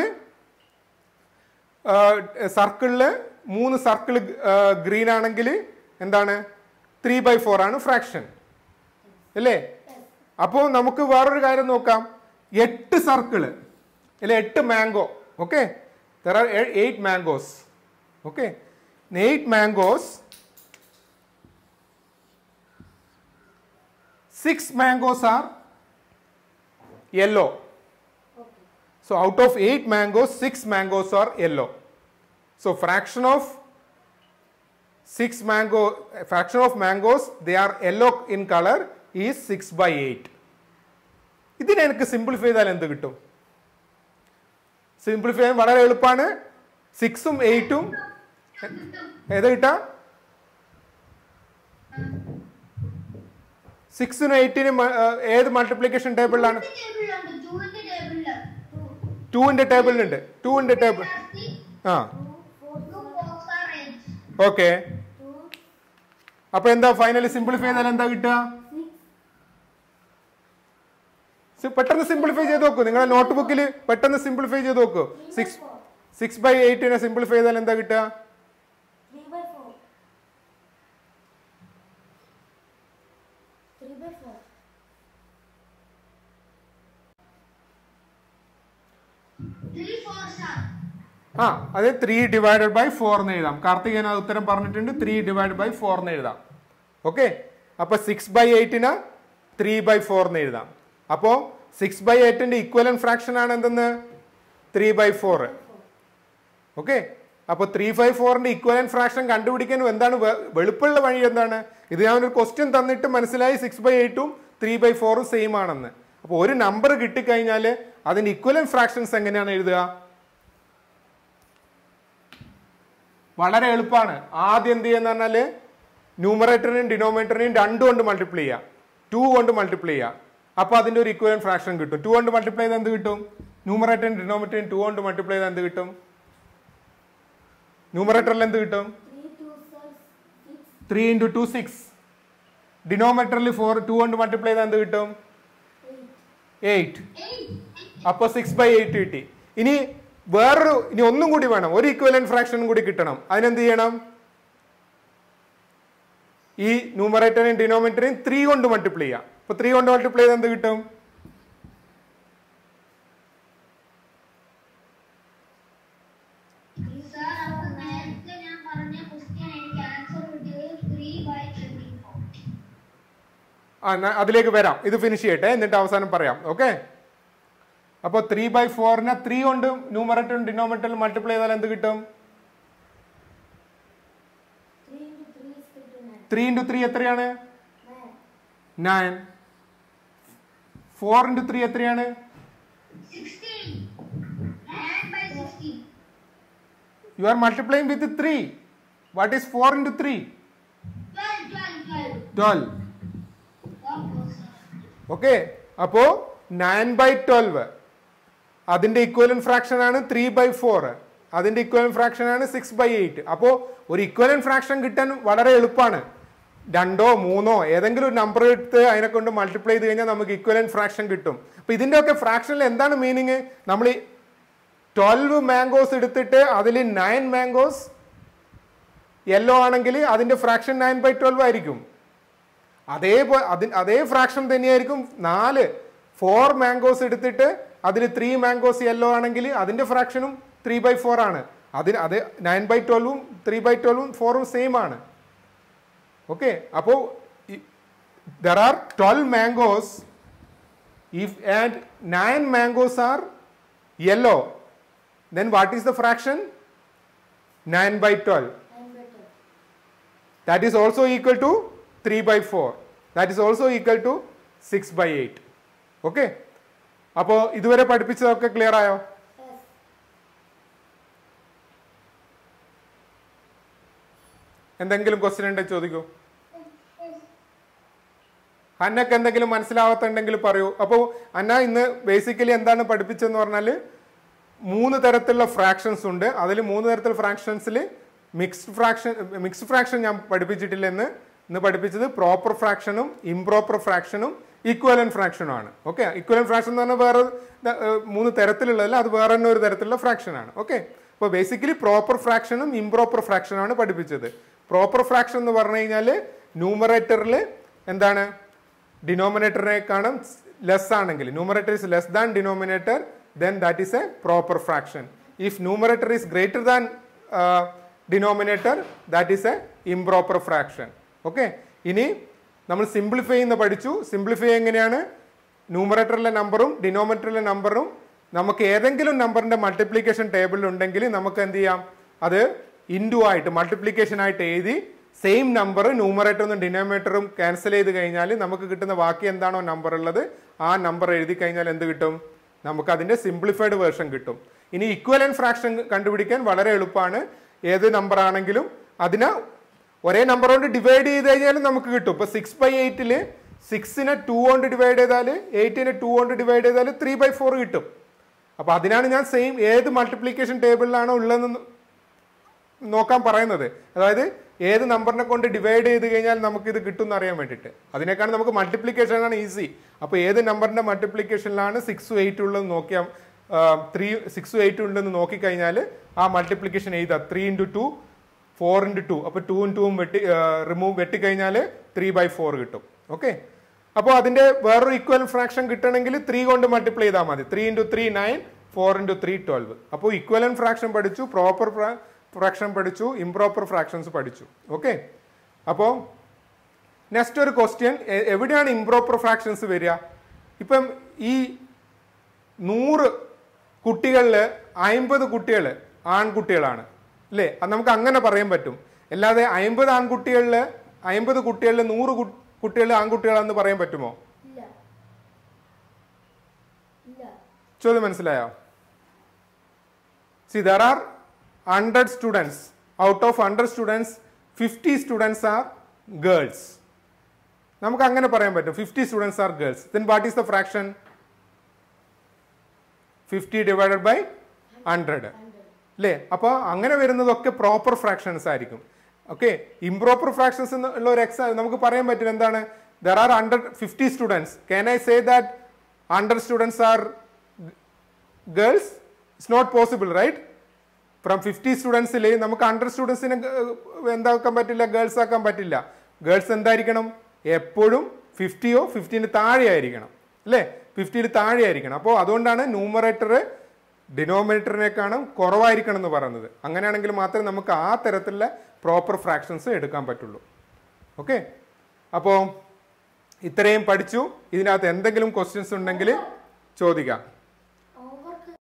സർക്കിളില് മൂന്ന് സർക്കിൾ ഗ്രീൻ ആണെങ്കിൽ എന്താണ് ത്രീ ബൈ ഫോർ ആണ് ഫ്രാക്ഷൻ അല്ലേ അപ്പോൾ നമുക്ക് വേറൊരു കാര്യം നോക്കാം എട്ട് സർക്കിള് അല്ലെ എട്ട് mango okay there are eight mangoes okay eight mangoes six mangoes are yellow. So out of eight mangoes, six mangoes are yellow. So fraction of six mango fraction of mangoes they are yellow in color is six by eight. ഇതിനെ എനിക്ക് സിംപ്ലിഫൈ ചെയ്താൽ എന്ത് കിട്ടും സിംപ്ലിഫൈ ചെയ്യാൻ വളരെ എളുപ്പമാണ് സിക്സും എയ്റ്റും ഏത് കിട്ടാം സിക്സിനും എയ്റ്റിനും ഏത് മൾട്ടിപ്ലിക്കേഷൻ ടേബിളിലാണ് ടേബിളുണ്ട് ടൂവിന്റെ ടേബിളില് ടൂവിന്റെ ടേബിളിലുണ്ട് ടൂവിന്റെ ടേബിൾ ആ two box are eight okay അപ്പൊ എന്താ ഫൈനലി സിംപ്ലിഫൈ ചെയ്താൽ എന്താ കിട്ടുക സി- പെട്ടെന്ന് സിംപ്ലിഫൈ ചെയ്ത് നോക്കൂ നിങ്ങളെ നോട്ട്ബുക്കിൽ പെട്ടെന്ന് സിംപ്ലിഫൈ ചെയ്ത് നോക്കൂ സിക്സ് സിക്സ് ബൈ എയ്റ്റിനെ സിംപ്ലിഫൈ ചെയ്താൽ എന്താ കിട്ടുക Three by four. Three by four. Three fours are ആ അത് ത്രീ ഡിവൈഡഡ് ബൈ ഫോർ എന്ന് എഴുതാം കാർത്തികേയൻ അത് ഉത്തരം പറഞ്ഞിട്ടുണ്ട് ത്രീ ഡിവൈഡ് ബൈ ഫോർ എന്ന് എഴുതാം ഓക്കെ അപ്പൊ സിക്സ് ബൈ എയ്റ്റിന് ത്രീ ബൈ ഫോർ എന്ന് എഴുതാം അപ്പോ സിക്സ് ബൈ എയ്റ്റിന്റെ ഇക്വലൻ ഫ്രാക്ഷൻ ആണ് എന്തെന്ന് ത്രീ ബൈ ഫോർ ഓക്കെ അപ്പൊ ത്രീ ഫൈവ് ഫോറിന്റെ ഇക്വലൻ ഫ്രാക്ഷൻ കണ്ടുപിടിക്കാനും എന്താണ് വെ- വെളുപ്പുള്ള വഴി എന്താണ് ഇത് ഞാൻ ഒരു ക്വസ്റ്റ്യൻ തന്നിട്ട് മനസ്സിലായി സിക്സ് ബൈ എയ്റ്റും ത്രീ ബൈ ഫോറും സെയിം ആണെന്ന് അപ്പോൾ ഒരു നമ്പർ കിട്ടിക്കഴിഞ്ഞാൽ അതിന്റെ ഇക്വലൻ ഫ്രാക്ഷൻസ് എങ്ങനെയാണ് എഴുതുക വളരെ എളുപ്പമാണ് ആദ്യം എന്ത് ചെയ്യുന്ന പറഞ്ഞാല് ന്യൂമറേറ്ററിനെയും ഡിനോമിനേറ്ററിനെയും രണ്ടും കൊണ്ട് മൾട്ടിപ്ലൈ ചെയ്യുക ടു കൊണ്ട് മൾട്ടിപ്ലൈ ചെയ്യുക അപ്പൊ അതിന്റെ ഒരു ഇക്വലൻ ഫ്രാക്ഷൻ കിട്ടും ടു കൊണ്ട് മൾട്ടിപ്ലൈ ചെയ്താൽ എന്ത് കിട്ടും ന്യൂമറേറ്ററും ഡിനോമിനേറ്ററും ടു കൊണ്ട് മൾട്ടിപ്ലൈ ചെയ്താൽ എന്ത് കിട്ടും ന്യൂമറേറ്ററിൽ എന്ത് കിട്ടും Three two six six three into two six ഡിനോമിനേറ്ററിൽ ഫോർ ടു കൊണ്ട് മൾട്ടിപ്ലൈ ചെയ്താൽ എന്ത് കിട്ടും eight. എയ്റ്റ് അപ്പോൾ സിക്സ് ബൈ എയ്റ്റ് കിട്ടി ഇനി വേറൊരു ഇനി ഒന്നും കൂടി വേണം ഒരു ഇക്വലന്റ് ഫ്രാക്ഷനും കൂടി കിട്ടണം അതിനെന്ത് ചെയ്യണം ഈ ന്യൂമറേറ്ററിനെയും ഡിനോമിനേറ്ററിനെയും ത്രീ കൊണ്ട് മൾട്ടിപ്ലൈ ചെയ്യാം അപ്പൊ ത്രീ കൊണ്ട് മൾട്ടിപ്ലൈ ചെയ്താൽ എന്ത് കിട്ടും സാർ അപ്പൊ നേരത്തെ ഞാൻ പറഞ്ഞ ക്വസ്റ്റ്യൻ എനിക്ക് ആൻസർ കിട്ടിയത് ത്രീ ബൈ ട്വന്റി ഫോർ ആ ഞാൻ അതിലേക്ക് വരാം ഇത് ഫിനിഷ് ചെയ്യട്ടെ എന്നിട്ട് അവസാനം പറയാം ഓക്കെ അപ്പോൾ ത്രീ ബൈ ഫോറിനെ ത്രീ കൊണ്ട് ന്യൂമറേറ്ററും ഡിനോമിനേറ്ററും മൾട്ടിപ്ലൈ ചെയ്താൽ എന്ത് കിട്ടും Three into three is equal to nine. Three into three എത്രയാണ് Nine. Nine four into three എത്രയാണ് sixteen nine by sixteen you are multiplying with three what is four into three twelve twelve twelve twelve okay sir okay അപ്പോ നയൻ ബൈ ട്വൽവ് അതിന്റെ ഇക്വലൻ ഫ്രാക്ഷൻ ആണ് ത്രീ ബൈ ഫോർ അതിന്റെ ഇക്വലൻ ഫ്രാക്ഷൻ ആണ് സിക്സ് ബൈ എയ്റ്റ് അപ്പോൾ ഒരു ഇക്വലൻ ഫ്രാക്ഷൻ കിട്ടാൻ വളരെ എളുപ്പമാണ് രണ്ടോ മൂന്നോ ഏതെങ്കിലും ഒരു നമ്പർ എടുത്ത് അതിനെ കൊണ്ട് മൾട്ടിപ്ലൈ ചെയ്ത് കഴിഞ്ഞാൽ നമുക്ക് ഇക്വലൻ ഫ്രാക്ഷൻ കിട്ടും അപ്പൊ ഇതിന്റെ ഒക്കെ ഫ്രാക്ഷനിൽ എന്താണ് മീനിങ് നമ്മൾ ട്വൽവ് മാംഗോസ് എടുത്തിട്ട് അതിൽ നയൻ മാംഗോസ് യെല്ലോ ആണെങ്കിൽ അതിന്റെ ഫ്രാക്ഷൻ നയൻ ബൈ ട്വൽവ് ആയിരിക്കും അതേപോലെ അതി അതേ ഫ്രാക്ഷൻ തന്നെയായിരിക്കും നാല് ഫോർ മാംഗോസ് എടുത്തിട്ട് അതിൽ ത്രീ മാംഗോസ് യെല്ലോ ആണെങ്കിൽ അതിന്റെ ഫ്രാക്ഷനും ത്രീ ബൈ ഫോർ ആണ് അതിന് അത് നയൻ ബൈ ട്വൽവും ത്രീ ബൈ ട്വൽവും ഫോറും സെയിം ആണ് ഓക്കെ അപ്പോൾ there are twelve mangoes if and nine mangoes are yellow then what is the fraction 9 by 12 Nine by twelve. that is also equal to 3 by 4 that is also equal to 6 by 8 okay അപ്പോൾ ഇതുവരെ പഠിപ്പിച്ചതൊക്കെ ക്ലിയർ ആയോ Yes. എന്തെങ്കിലും ക്വസ്റ്റ്യൻ ഉണ്ടെങ്കിൽ ചോദിക്കൂ അന്നക്ക് എന്തെങ്കിലും മനസ്സിലാവാത്തുണ്ടെങ്കിൽ പറയൂ അപ്പോൾ അന്ന ഇന്ന് ബേസിക്കലി എന്താണ് പഠിപ്പിച്ചതെന്ന് പറഞ്ഞാൽ മൂന്ന് തരത്തിലുള്ള ഫ്രാക്ഷൻസ് ഉണ്ട് അതിൽ മൂന്ന് തരത്തിലുള്ള ഫ്രാക്ഷൻസിൽ മിക്സ്ഡ് ഫ്രാക്ഷൻ മിക്സ്ഡ് ഫ്രാക്ഷൻ ഞാൻ പഠിപ്പിച്ചിട്ടില്ല എന്ന് ഇന്ന് പഠിപ്പിച്ചത് പ്രോപ്പർ ഫ്രാക്ഷനും ഇംപ്രോപ്പർ ഫ്രാക്ഷനും ഈക്വലൻ ഫ്രാക്ഷനും ആണ് ഓക്കെ ഈക്വലൻ ഫ്രാക്ഷൻ എന്ന് പറഞ്ഞാൽ വേറെ ത- ഏർ മൂന്ന് തരത്തിലുള്ളതല്ല അത് വേറെ തന്നെ ഒരു തരത്തിലുള്ള ഫ്രാക്ഷൻ ആണ് ഓക്കെ അപ്പോൾ ബേസിക്കലി പ്രോപ്പർ ഫ്രാക്ഷനും ഇംപ്രോപ്പർ ഫ്രാക്ഷനും ആണ് പഠിപ്പിച്ചത് പ്രോപ്പർ ഫ്രാക്ഷൻ എന്ന് പറഞ്ഞു കഴിഞ്ഞാൽ ന്യൂമറേറ്ററിൽ എന്താണ് ഡിനോമിനേറ്ററിനെക്കാളും ലെസ് ആണെങ്കിൽ numerator is less than denominator then that is a proper fraction if numerator is greater than denominator that is an improper fraction okay ഇനി നമ്മൾ സിംപ്ലിഫൈ ചെയ്യുന്ന പഠിച്ചു സിംപ്ലിഫൈ എങ്ങനെയാണ് ന്യൂമറേറ്ററിലെ നമ്പറും ഡിനോമിനേറ്ററിലെ നമ്പറും നമുക്ക് ഏതെങ്കിലും നമ്പറിന്റെ മൾട്ടിപ്ലിക്കേഷൻ ടേബിളിൽ ഉണ്ടെങ്കിൽ നമുക്ക് എന്ത് ചെയ്യാം അത് ഇൻഡു ആയിട്ട് മൾട്ടിപ്ലിക്കേഷൻ ആയിട്ട് എഴുതി സെയിം നമ്പർ ന്യൂമറേറ്ററും ഡിനോമിനേറ്ററും ക്യാൻസൽ ചെയ്ത് കഴിഞ്ഞാൽ നമുക്ക് കിട്ടുന്ന ബാക്കി എന്താണോ നമ്പർ ഉള്ളത് ആ നമ്പർ എഴുതി കഴിഞ്ഞാൽ എന്ത് കിട്ടും നമുക്ക് അതിന്റെ സിംപ്ലിഫൈഡ് വേർഷൻ കിട്ടും ഇനി ഇക്വലൻ ഫ്രാക്ഷൻ കണ്ടുപിടിക്കാൻ വളരെ എളുപ്പമാണ് ഏത് നമ്പർ ആണെങ്കിലും അതിനെ ഒരേ നമ്പർ കൊണ്ട് ഡിവൈഡ് ചെയ്ത് കഴിഞ്ഞാലും നമുക്ക് കിട്ടും ഇപ്പൊ സിക്സ് ബൈ എയ്റ്റില് സിക്സിനെ ടു കൊണ്ട് ഡിവൈഡ് ചെയ്താൽ എയ്റ്റിനെ ടു കൊണ്ട് ഡിവൈഡ് ചെയ്താൽ ത്രീ ബൈ ഫോർ കിട്ടും അപ്പൊ അതിനാണ് ഞാൻ സെയിം ഏത് മൾട്ടിപ്ലിക്കേഷൻ ടേബിളിലാണോ ഉള്ളതെന്ന് നോക്കാൻ പറയുന്നത് അതായത് ഏത് നമ്പറിനെ കൊണ്ട് ഡിവൈഡ് ചെയ്ത് കഴിഞ്ഞാൽ നമുക്ക് ഇത് കിട്ടും എന്ന് അറിയാൻ വേണ്ടിയിട്ട് അതിനേക്കാൾ നമുക്ക് മൾട്ടിപ്ലിക്കേഷൻ ആണ് ഈസി അപ്പോൾ ഏത് നമ്പറിന്റെ മൾട്ടിപ്ലിക്കേഷനിലാണ് സിക്സും എയ്റ്റ് ഉള്ളത് നോക്കിയാൽ ത്രീ സിക്സും എയ്റ്റ് ഉണ്ടെന്ന് നോക്കിക്കഴിഞ്ഞാൽ ആ മൾട്ടിപ്ലിക്കേഷൻ എഴുതാം three into two four into two അപ്പോൾ ടൂവും ടൂവും വെട്ടി റിമൂവ് വെട്ടിക്കഴിഞ്ഞാൽ ത്രീ ബൈ ഫോർ കിട്ടും ഓക്കെ അപ്പോൾ അതിന്റെ വേറൊരു ഈക്വൽ ഫ്രാക്ഷൻ കിട്ടണമെങ്കിൽ ത്രീ കൊണ്ട് മൾട്ടിപ്ലൈ ചെയ്താൽ മതി three into three nine four into three twelve അപ്പോൾ ഇക്വലൻ ഫ്രാക്ഷൻ പഠിച്ചു പ്രോപ്പർ ഫ്രാക്ഷൻ പഠിച്ചു ഇംപ്രോപ്പർ ഫ്രാക്ഷൻസ് പഠിച്ചു ഓക്കെ അപ്പോൾ നെക്സ്റ്റ് ഒരു ക്വസ്റ്റ്യൻ എവിടെയാണ് ഇംപ്രോപ്പർ ഫ്രാക്ഷൻസ് വരിക ഇപ്പം ഈ നൂറ് കുട്ടികളിൽ അമ്പത് കുട്ടികൾ ആൺകുട്ടികളാണ് അല്ലേ അത് നമുക്ക് അങ്ങനെ പറയാൻ പറ്റും അല്ലാതെ അമ്പത് ആൺകുട്ടികളിൽ അമ്പത് കുട്ടികളിൽ നൂറ് കുട്ടികൾ ആൺകുട്ടികളാണെന്ന് പറയാൻ പറ്റുമോ ഇല്ല ഇല്ല ചോദ്യം മനസ്സിലായോ see there are hundred students out of hundred students fifty students are girls നമുക്ക് അങ്ങനെ പറയാൻ പറ്റും fifty students are girls then what is the fraction fifty divided by hundred അല്ലേ അപ്പോൾ അങ്ങനെ വരുന്നതൊക്കെ പ്രോപ്പർ ഫ്രാക്ഷൻസ് ആയിരിക്കും ഓക്കെ ഇംപ്രോപ്പർ ഫ്രാക്ഷൻസ് ഉള്ള ഒരു എക്സാം നമുക്ക് പറയാൻ പറ്റില്ല എന്താണ് there are under fifty students can I say that under students are girls it's not possible right from fifty സ്റ്റുഡൻസിൽ നമുക്ക് അണ്ടർ സ്റ്റുഡൻസിനെ എന്താക്കാൻ പറ്റില്ല ഗേൾസ് ആക്കാൻ പറ്റില്ല ഗേൾസ് എന്തായിരിക്കണം എപ്പോഴും ഫിഫ്റ്റിയോ ഫിഫ്റ്റീന് താഴെ ആയിരിക്കണം അല്ലേ ഫിഫ്റ്റിയിൽ താഴെ ആയിരിക്കണം അപ്പോൾ അതുകൊണ്ടാണ് ന്യൂമറേറ്റർ ഡിനോമിനേറ്ററിനേക്കാളും കുറവായിരിക്കണം എന്ന് പറയുന്നത് അങ്ങനെയാണെങ്കിൽ മാത്രമേ നമുക്ക് ആ തരത്തിലുള്ള പ്രോപ്പർ ഫ്രാക്ഷൻസ് എടുക്കാൻ പറ്റുള്ളൂ ഓക്കെ അപ്പോൾ ഇത്രയും പഠിച്ചു ഇതിനകത്ത് എന്തെങ്കിലും ക്വസ്റ്റ്യൻസ് ഉണ്ടെങ്കിൽ ചോദിക്കാം